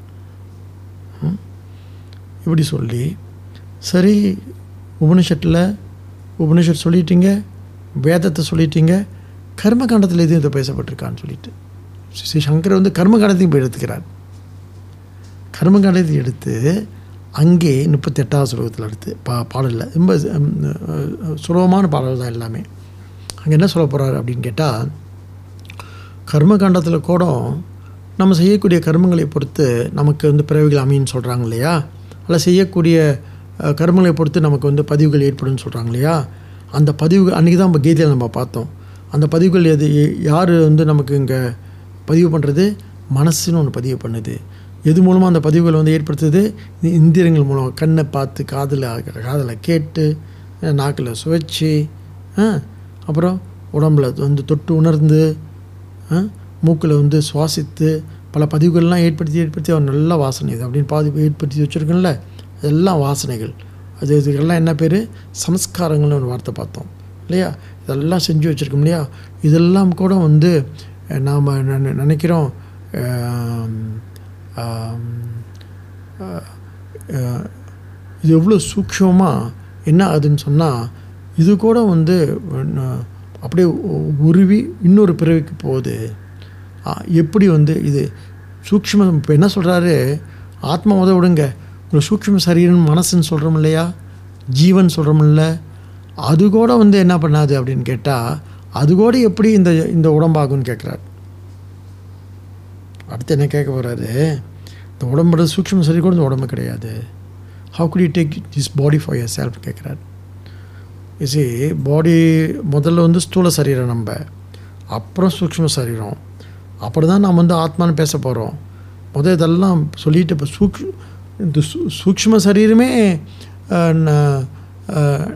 இப்படி சொல்லி சரி உபனிஷத்தில் உபனிஷத் சொல்லிட்டீங்க வேதத்தை சொல்லிட்டீங்க கர்மகாண்டத்தில் எதுவும் இதை பேசப்பட்டிருக்கான்னு சொல்லிட்டு ஸ்ரீ சங்கர் வந்து கர்மகாண்டத்தையும் போய் எடுத்துக்கிறார் கர்மகாண்டத்தை எடுத்து அங்கே முப்பத்தி எட்டாவது சுலகத்தில் எடுத்து பா பாடலில் ரொம்ப ம், அஹ், சுலபமான பாடல் தான் எல்லாமே அங்கே என்ன சொல்ல போகிறாரு அப்படின்னு கேட்டால் கர்மகாண்டத்தில் கூட நம்ம செய்யக்கூடிய கர்மங்களை பொறுத்து நமக்கு வந்து பிறவிகள் அமைன்னு சொல்கிறாங்க இல்லையா அல்ல செய்யக்கூடிய அஹ், கர்மங்களை பொறுத்து நமக்கு வந்து பதிவுகள் ஏற்படும்னு சொல்கிறாங்க இல்லையா அந்த பதிவுகள் அன்றைக்கி தான் நம்ம கீதையில் நம்ம பார்த்தோம் அந்த பதிவுகள் எது யார் வந்து நமக்கு இங்கே பதிவு பண்ணுறது மனசுன்னு ஒன்று பதிவு பண்ணுது எது மூலமாக அந்த பதிவுகளை வந்து ஏற்படுத்துது இந்த இந்திரியங்கள் மூலம் கண்ணை பார்த்து காதில் காதில் கேட்டு நாக்கில் சுவைச்சு ஆ, அப்புறம் உடம்புல வந்து தொட்டு உணர்ந்து மூக்கில் வந்து சுவாசித்து பல பதிவுகள்லாம் ஏற்படுத்தி ஏற்படுத்தி அவர் நல்ல வாசனை இது அப்படின்னு பாதி ஏற்படுத்தி வச்சுருக்கோம்ல அதெல்லாம் வாசனைகள் அது இதுக்கெல்லாம் என்ன பேர் சம்ஸ்காரங்கள்னு ஒரு வார்த்தை பார்த்தோம் இல்லையா இதெல்லாம் செஞ்சு வச்சுருக்கோம் இல்லையா இதெல்லாம் கூட வந்து நாம் நினைக்கிறோம் ஆம், ஆம், ஆ, இது எவ்வளோ சூக்ஷமாக என்ன ஆகுதுன்னு சொன்னால் இது கூட வந்து ந- அப்படியே உ- உருவி இன்னொரு பிறவிக்கு போகுது ஆ, எப்படி வந்து இது சூக்ஷ்ம இப்போ என்ன சொல்கிறாரு ஆத்மா உத விடுங்க உங்களுக்கு சூக்ஷ்ம சரீரம் மனசுன்னு சொல்கிறோம் இல்லையா ஜீவன் சொல்கிறோம்ல அது கூட வந்து என்ன பண்ணாது அப்படின்னு கேட்டால் அது கூட எப்படி இந்த இந்த உடம்பாகும்னு கேட்குறாரு அடுத்து என்ன கேட்க போகிறாரு இந்த உடம்போட சூக்ஷ்ம சரீரம் கூட இந்த உடம்பு கிடையாது how good you take this body for yourself கேட்குறாரு இசி பாடி முதல்ல வந்து ஸ்தூல சரீரம் நம்ம அப்புறம் சூக்ஷ்ம சரீரம் அப்புறம் தான் நாம் வந்து ஆத்மான்னு பேச போகிறோம் முதல் இதெல்லாம் சொல்லிட்டு இப்போ சூக் இந்த சூ சூக்ஷ்ம சரீரமே அஹ், ந- அஹ்,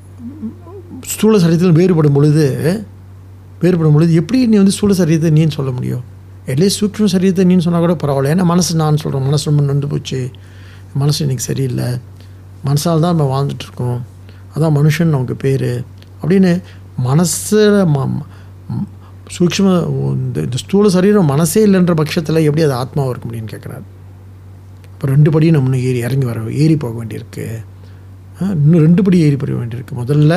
ஸ்தூல சரீரத்தில் வேறுபடும் பொழுது வேறுபடும் பொழுது எப்படி நீ வந்து ஸ்தூல சரீரத்தை நீன்னு சொல்ல முடியும் எட்லீஸ்ட் சூக்ஷ்ம சரீரத்தை நீன்னு சொன்னால் கூட பரவாயில்ல ஏன்னா மனசு நான் சொல்கிறேன் மனசு ரொம்ப நொந்து போச்சு மனசு இன்னைக்கு சரியில்லை மனசால் தான் நம்ம வாழ்ந்துட்டுருக்கோம் அதான் மனுஷன் நமக்கு பேர் அப்படின்னு மனசில் ம ம- சூக்ஷ்ம இந்த இந்த ஸ்தூல சரீரம் மனசே இல்லைன்ற பட்சத்தில் எப்படி அது ஆத்மாவாக இருக்க முடியும்னு கேட்குறாரு இப்போ ரெண்டு படியும் நம்ம இன்னும் ஏறி இறங்கி வர ஏறி போக வேண்டியிருக்கு ஆ, இன்னும் ரெண்டு படி ஏறி போக வேண்டியிருக்கு முதல்ல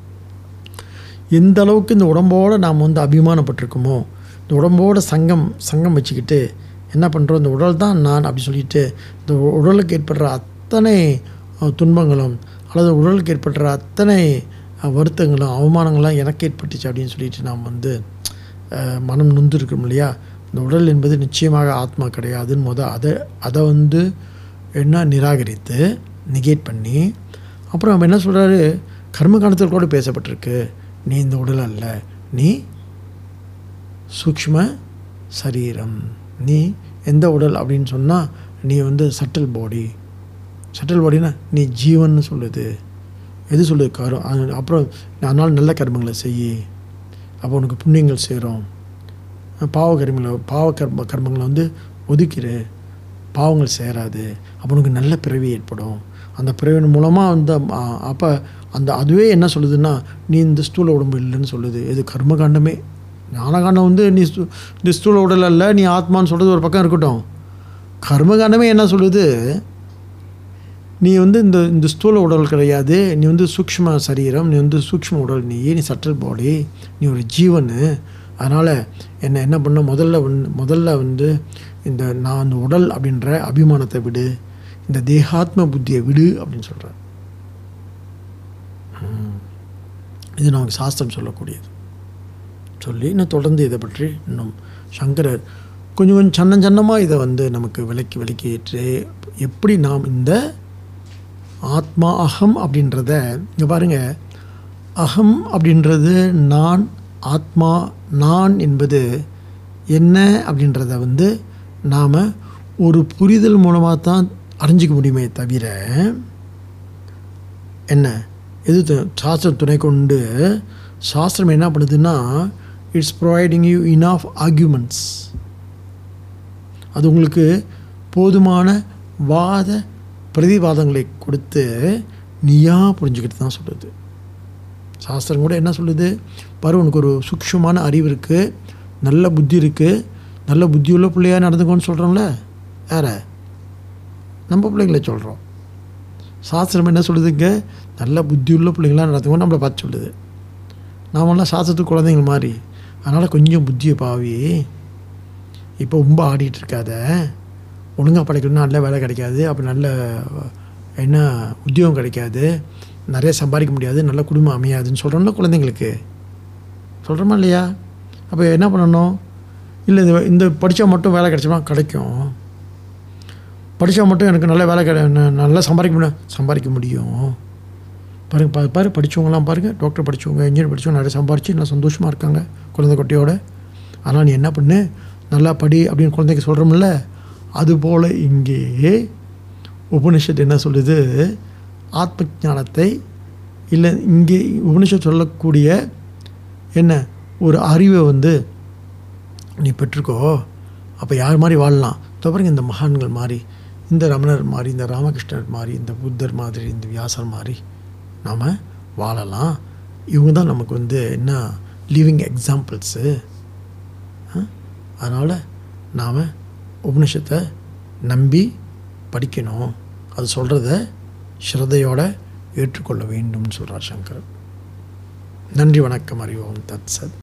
எந்த அளவுக்கு இந்த உடம்போடு நாம் வந்து அபிமானப்பட்டிருக்கோமோ இந்த உடம்போட சங்கம் சங்கம் வச்சுக்கிட்டு என்ன பண்ணுறோம் இந்த உடல் தான் நான் அப்படி சொல்லிட்டு இந்த உ- உடலுக்கு ஏற்படுற அத்தனை அஹ், துன்பங்களும் அல்லது உடலுக்கு ஏற்படுற அத்தனை அஹ், வருத்தங்களும் அவமானங்களும் எனக்கு ஏற்பட்டுச்சு அப்படின்னு சொல்லிட்டு நாம் வந்து அஹ், மனம் நொந்து இருக்கோம் இல்லையா இந்த உடல் என்பது நிச்சயமாக ஆத்மா கிடையாதுன்னு முத அதை அதை வந்து என்ன நிராகரித்து நெகேட் பண்ணி அப்புறம் நம்ம என்ன சொல்கிறாரு கர்ம காலத்தில் கூட பேசப்பட்டிருக்கு நீ இந்த உடல் அல்ல நீ சூக்ஷ்ம சரீரம் நீ எந்த உடல் அப்படின்னு சொன்னால் நீ வந்து சட்டில் பாடி சட்டில் பாடினா நீ ஜீவன்னு சொல்லுது எது சொல்லுது கரும் அது- அப்புறம் அதனால் நல்ல கர்மங்களை செய் அப்போ உனக்கு புண்ணியங்கள் சேரும் பாவ கர்மங்களை பாவ கர்ம கர்மங்களை வந்து ஒதுக்கிடு பாவங்கள் சேராது அப்போ உனக்கு நல்ல பிறவி ஏற்படும் அந்த பிறவின் மூலமாக வந்து அப்போ அந்த அதுவே என்ன சொல்லுதுன்னா நீ இந்த ஸ்தூல உடம்பு இல்லைன்னு சொல்லுது இது கர்மகாண்டமே ஞானகாண்டம் வந்து நீ ஸ்தூ- இந்த ஸ்தூல உடல் அல்ல நீ ஆத்மான்னு சொல்கிறது ஒரு பக்கம் இருக்கட்டும் கர்மகாண்டமே என்ன சொல்லுது நீ வந்து இந்த இந்த ஸ்தூல உடல் கிடையாது நீ வந்து சூக்ஷ்ம சரீரம் நீ வந்து சூக்ஷ்ம உடல் நீ நீ சட்டல் பாடி நீ ஒரு ஜீவன் அதனால் என்ன என்ன பண்ண முதல்ல வந்து முதல்ல வந்து இந்த நான் அந்த உடல் அப்படின்ற அபிமானத்தை விடு இந்த தேகாத்ம புத்தியை விடு அப்படின்னு சொல்கிறேன் இது நமக்கு சாஸ்திரம் சொல்லக்கூடியது சொல்லி இன்னும் தொடர்ந்து இதை பற்றி இன்னும் சங்கரர் கொஞ்சம் கொஞ்சம் சன்ன சன்னமாக இதை வந்து நமக்கு விளக்கி விளக்கி ஏற்று எப்படி நாம் இந்த ஆத்மா அகம் அப்படின்றத இங்கே பாருங்கள் அகம் அப்படின்றது நான் ஆத்மா நான் என்பது என்ன அப்படின்றத வந்து நாம் ஒரு புரிதல் மூலமாக தான் அறிஞ்சிக்க முடியுமே தவிர என்ன எது து- சாஸ்திரம் துணை கொண்டு சாஸ்திரம் என்ன பண்ணுதுன்னா it's providing you enough arguments அது உங்களுக்கு போதுமான வாத பிரதிவாதங்களை கொடுத்து நீயா புரிஞ்சுக்கிட்டு தான் சொல்லுது சாஸ்திரம் கூட என்ன சொல்லுது பாரு உனக்கு ஒரு சூக்ஷ்மமான அறிவு இருக்குது நல்ல புத்தி இருக்குது நல்ல புத்தியுள்ள பிள்ளையா நடந்துக்கோன்னு சொல்கிறோம்ல யார நம்ம பிள்ளைங்கள சொல்கிறோம் சாஸ்திரம் என்ன சொல்லுதுங்க நல்ல புத்தியுள்ள பிள்ளைங்களாம் நடத்துக்கோ நம்மளை பார்த்து சொல்லுது நாமெல்லாம் சாஸ்திரத்துக்கு குழந்தைங்க மாதிரி அதனால் கொஞ்சம் புத்தியை பாவி இப்போ ரொம்ப ஆடிட்டு இருக்காத ஒழுங்காக படிக்கணும்னா நல்ல வேலை கிடைக்காது அப்போ நல்ல என்ன உத்தியோகம் கிடைக்காது நிறைய சம்பாதிக்க முடியாது நல்ல குடும்பம் அமையாதுன்னு சொல்கிறோம்ல குழந்தைங்களுக்கு சொல்கிறோமா இல்லையா அப்போ என்ன பண்ணணும் இல்லை இந்த இந்த படித்தா மட்டும் வேலை கிடைச்சோமா கிடைக்கும் படித்தா மட்டும் எனக்கு நல்ல வேலை கிடை ந- நல்லா சம்பாதிக்க முடியும் சம்பாதிக்க முடியும் பாருங்க பா பாரு படித்தவங்களாம் பாருங்கள் டாக்டர் படித்தவங்க இன்ஜினியர் படித்தவங்க நிறைய சம்பாரித்து நல்லா சந்தோஷமாக இருக்காங்க குழந்தை குட்டியோட ஆனால் நீ என்ன பண்ணு நல்லா படி அப்படின்னு குழந்தைக்கு சொல்கிறோம்ல அதுபோல் இங்கே உபனிஷத் என்ன சொல்லுது ஆத்ம ஞானத்தை இல்லை இங்கே உபனிஷத் சொல்லக்கூடிய என்ன ஒரு அறிவை வந்து நீ பெற்றுக்கோ அப்போ யார் மாதிரி வாழலாம் இதோ பாருங்க இந்த மகான்கள் மாதிரி இந்த ரமணர் மாதிரி இந்த ராமகிருஷ்ணர் மாதிரி இந்த புத்தர் மாதிரி இந்த வியாசர் மாதிரி நாம் வாழலாம் இவங்க தான் நமக்கு வந்து என்ன லிவிங் எக்ஸாம்பிள்ஸு அதனால் நாம் உபனிஷத்தை நம்பி படிக்கணும் அது சொல்கிறத ஸ்ரத்தையோட ஏற்றுக்கொள்ள வேண்டும்னு சொல்கிறார் சங்கர் நன்றி வணக்கம் அறிவோம் தத் சத்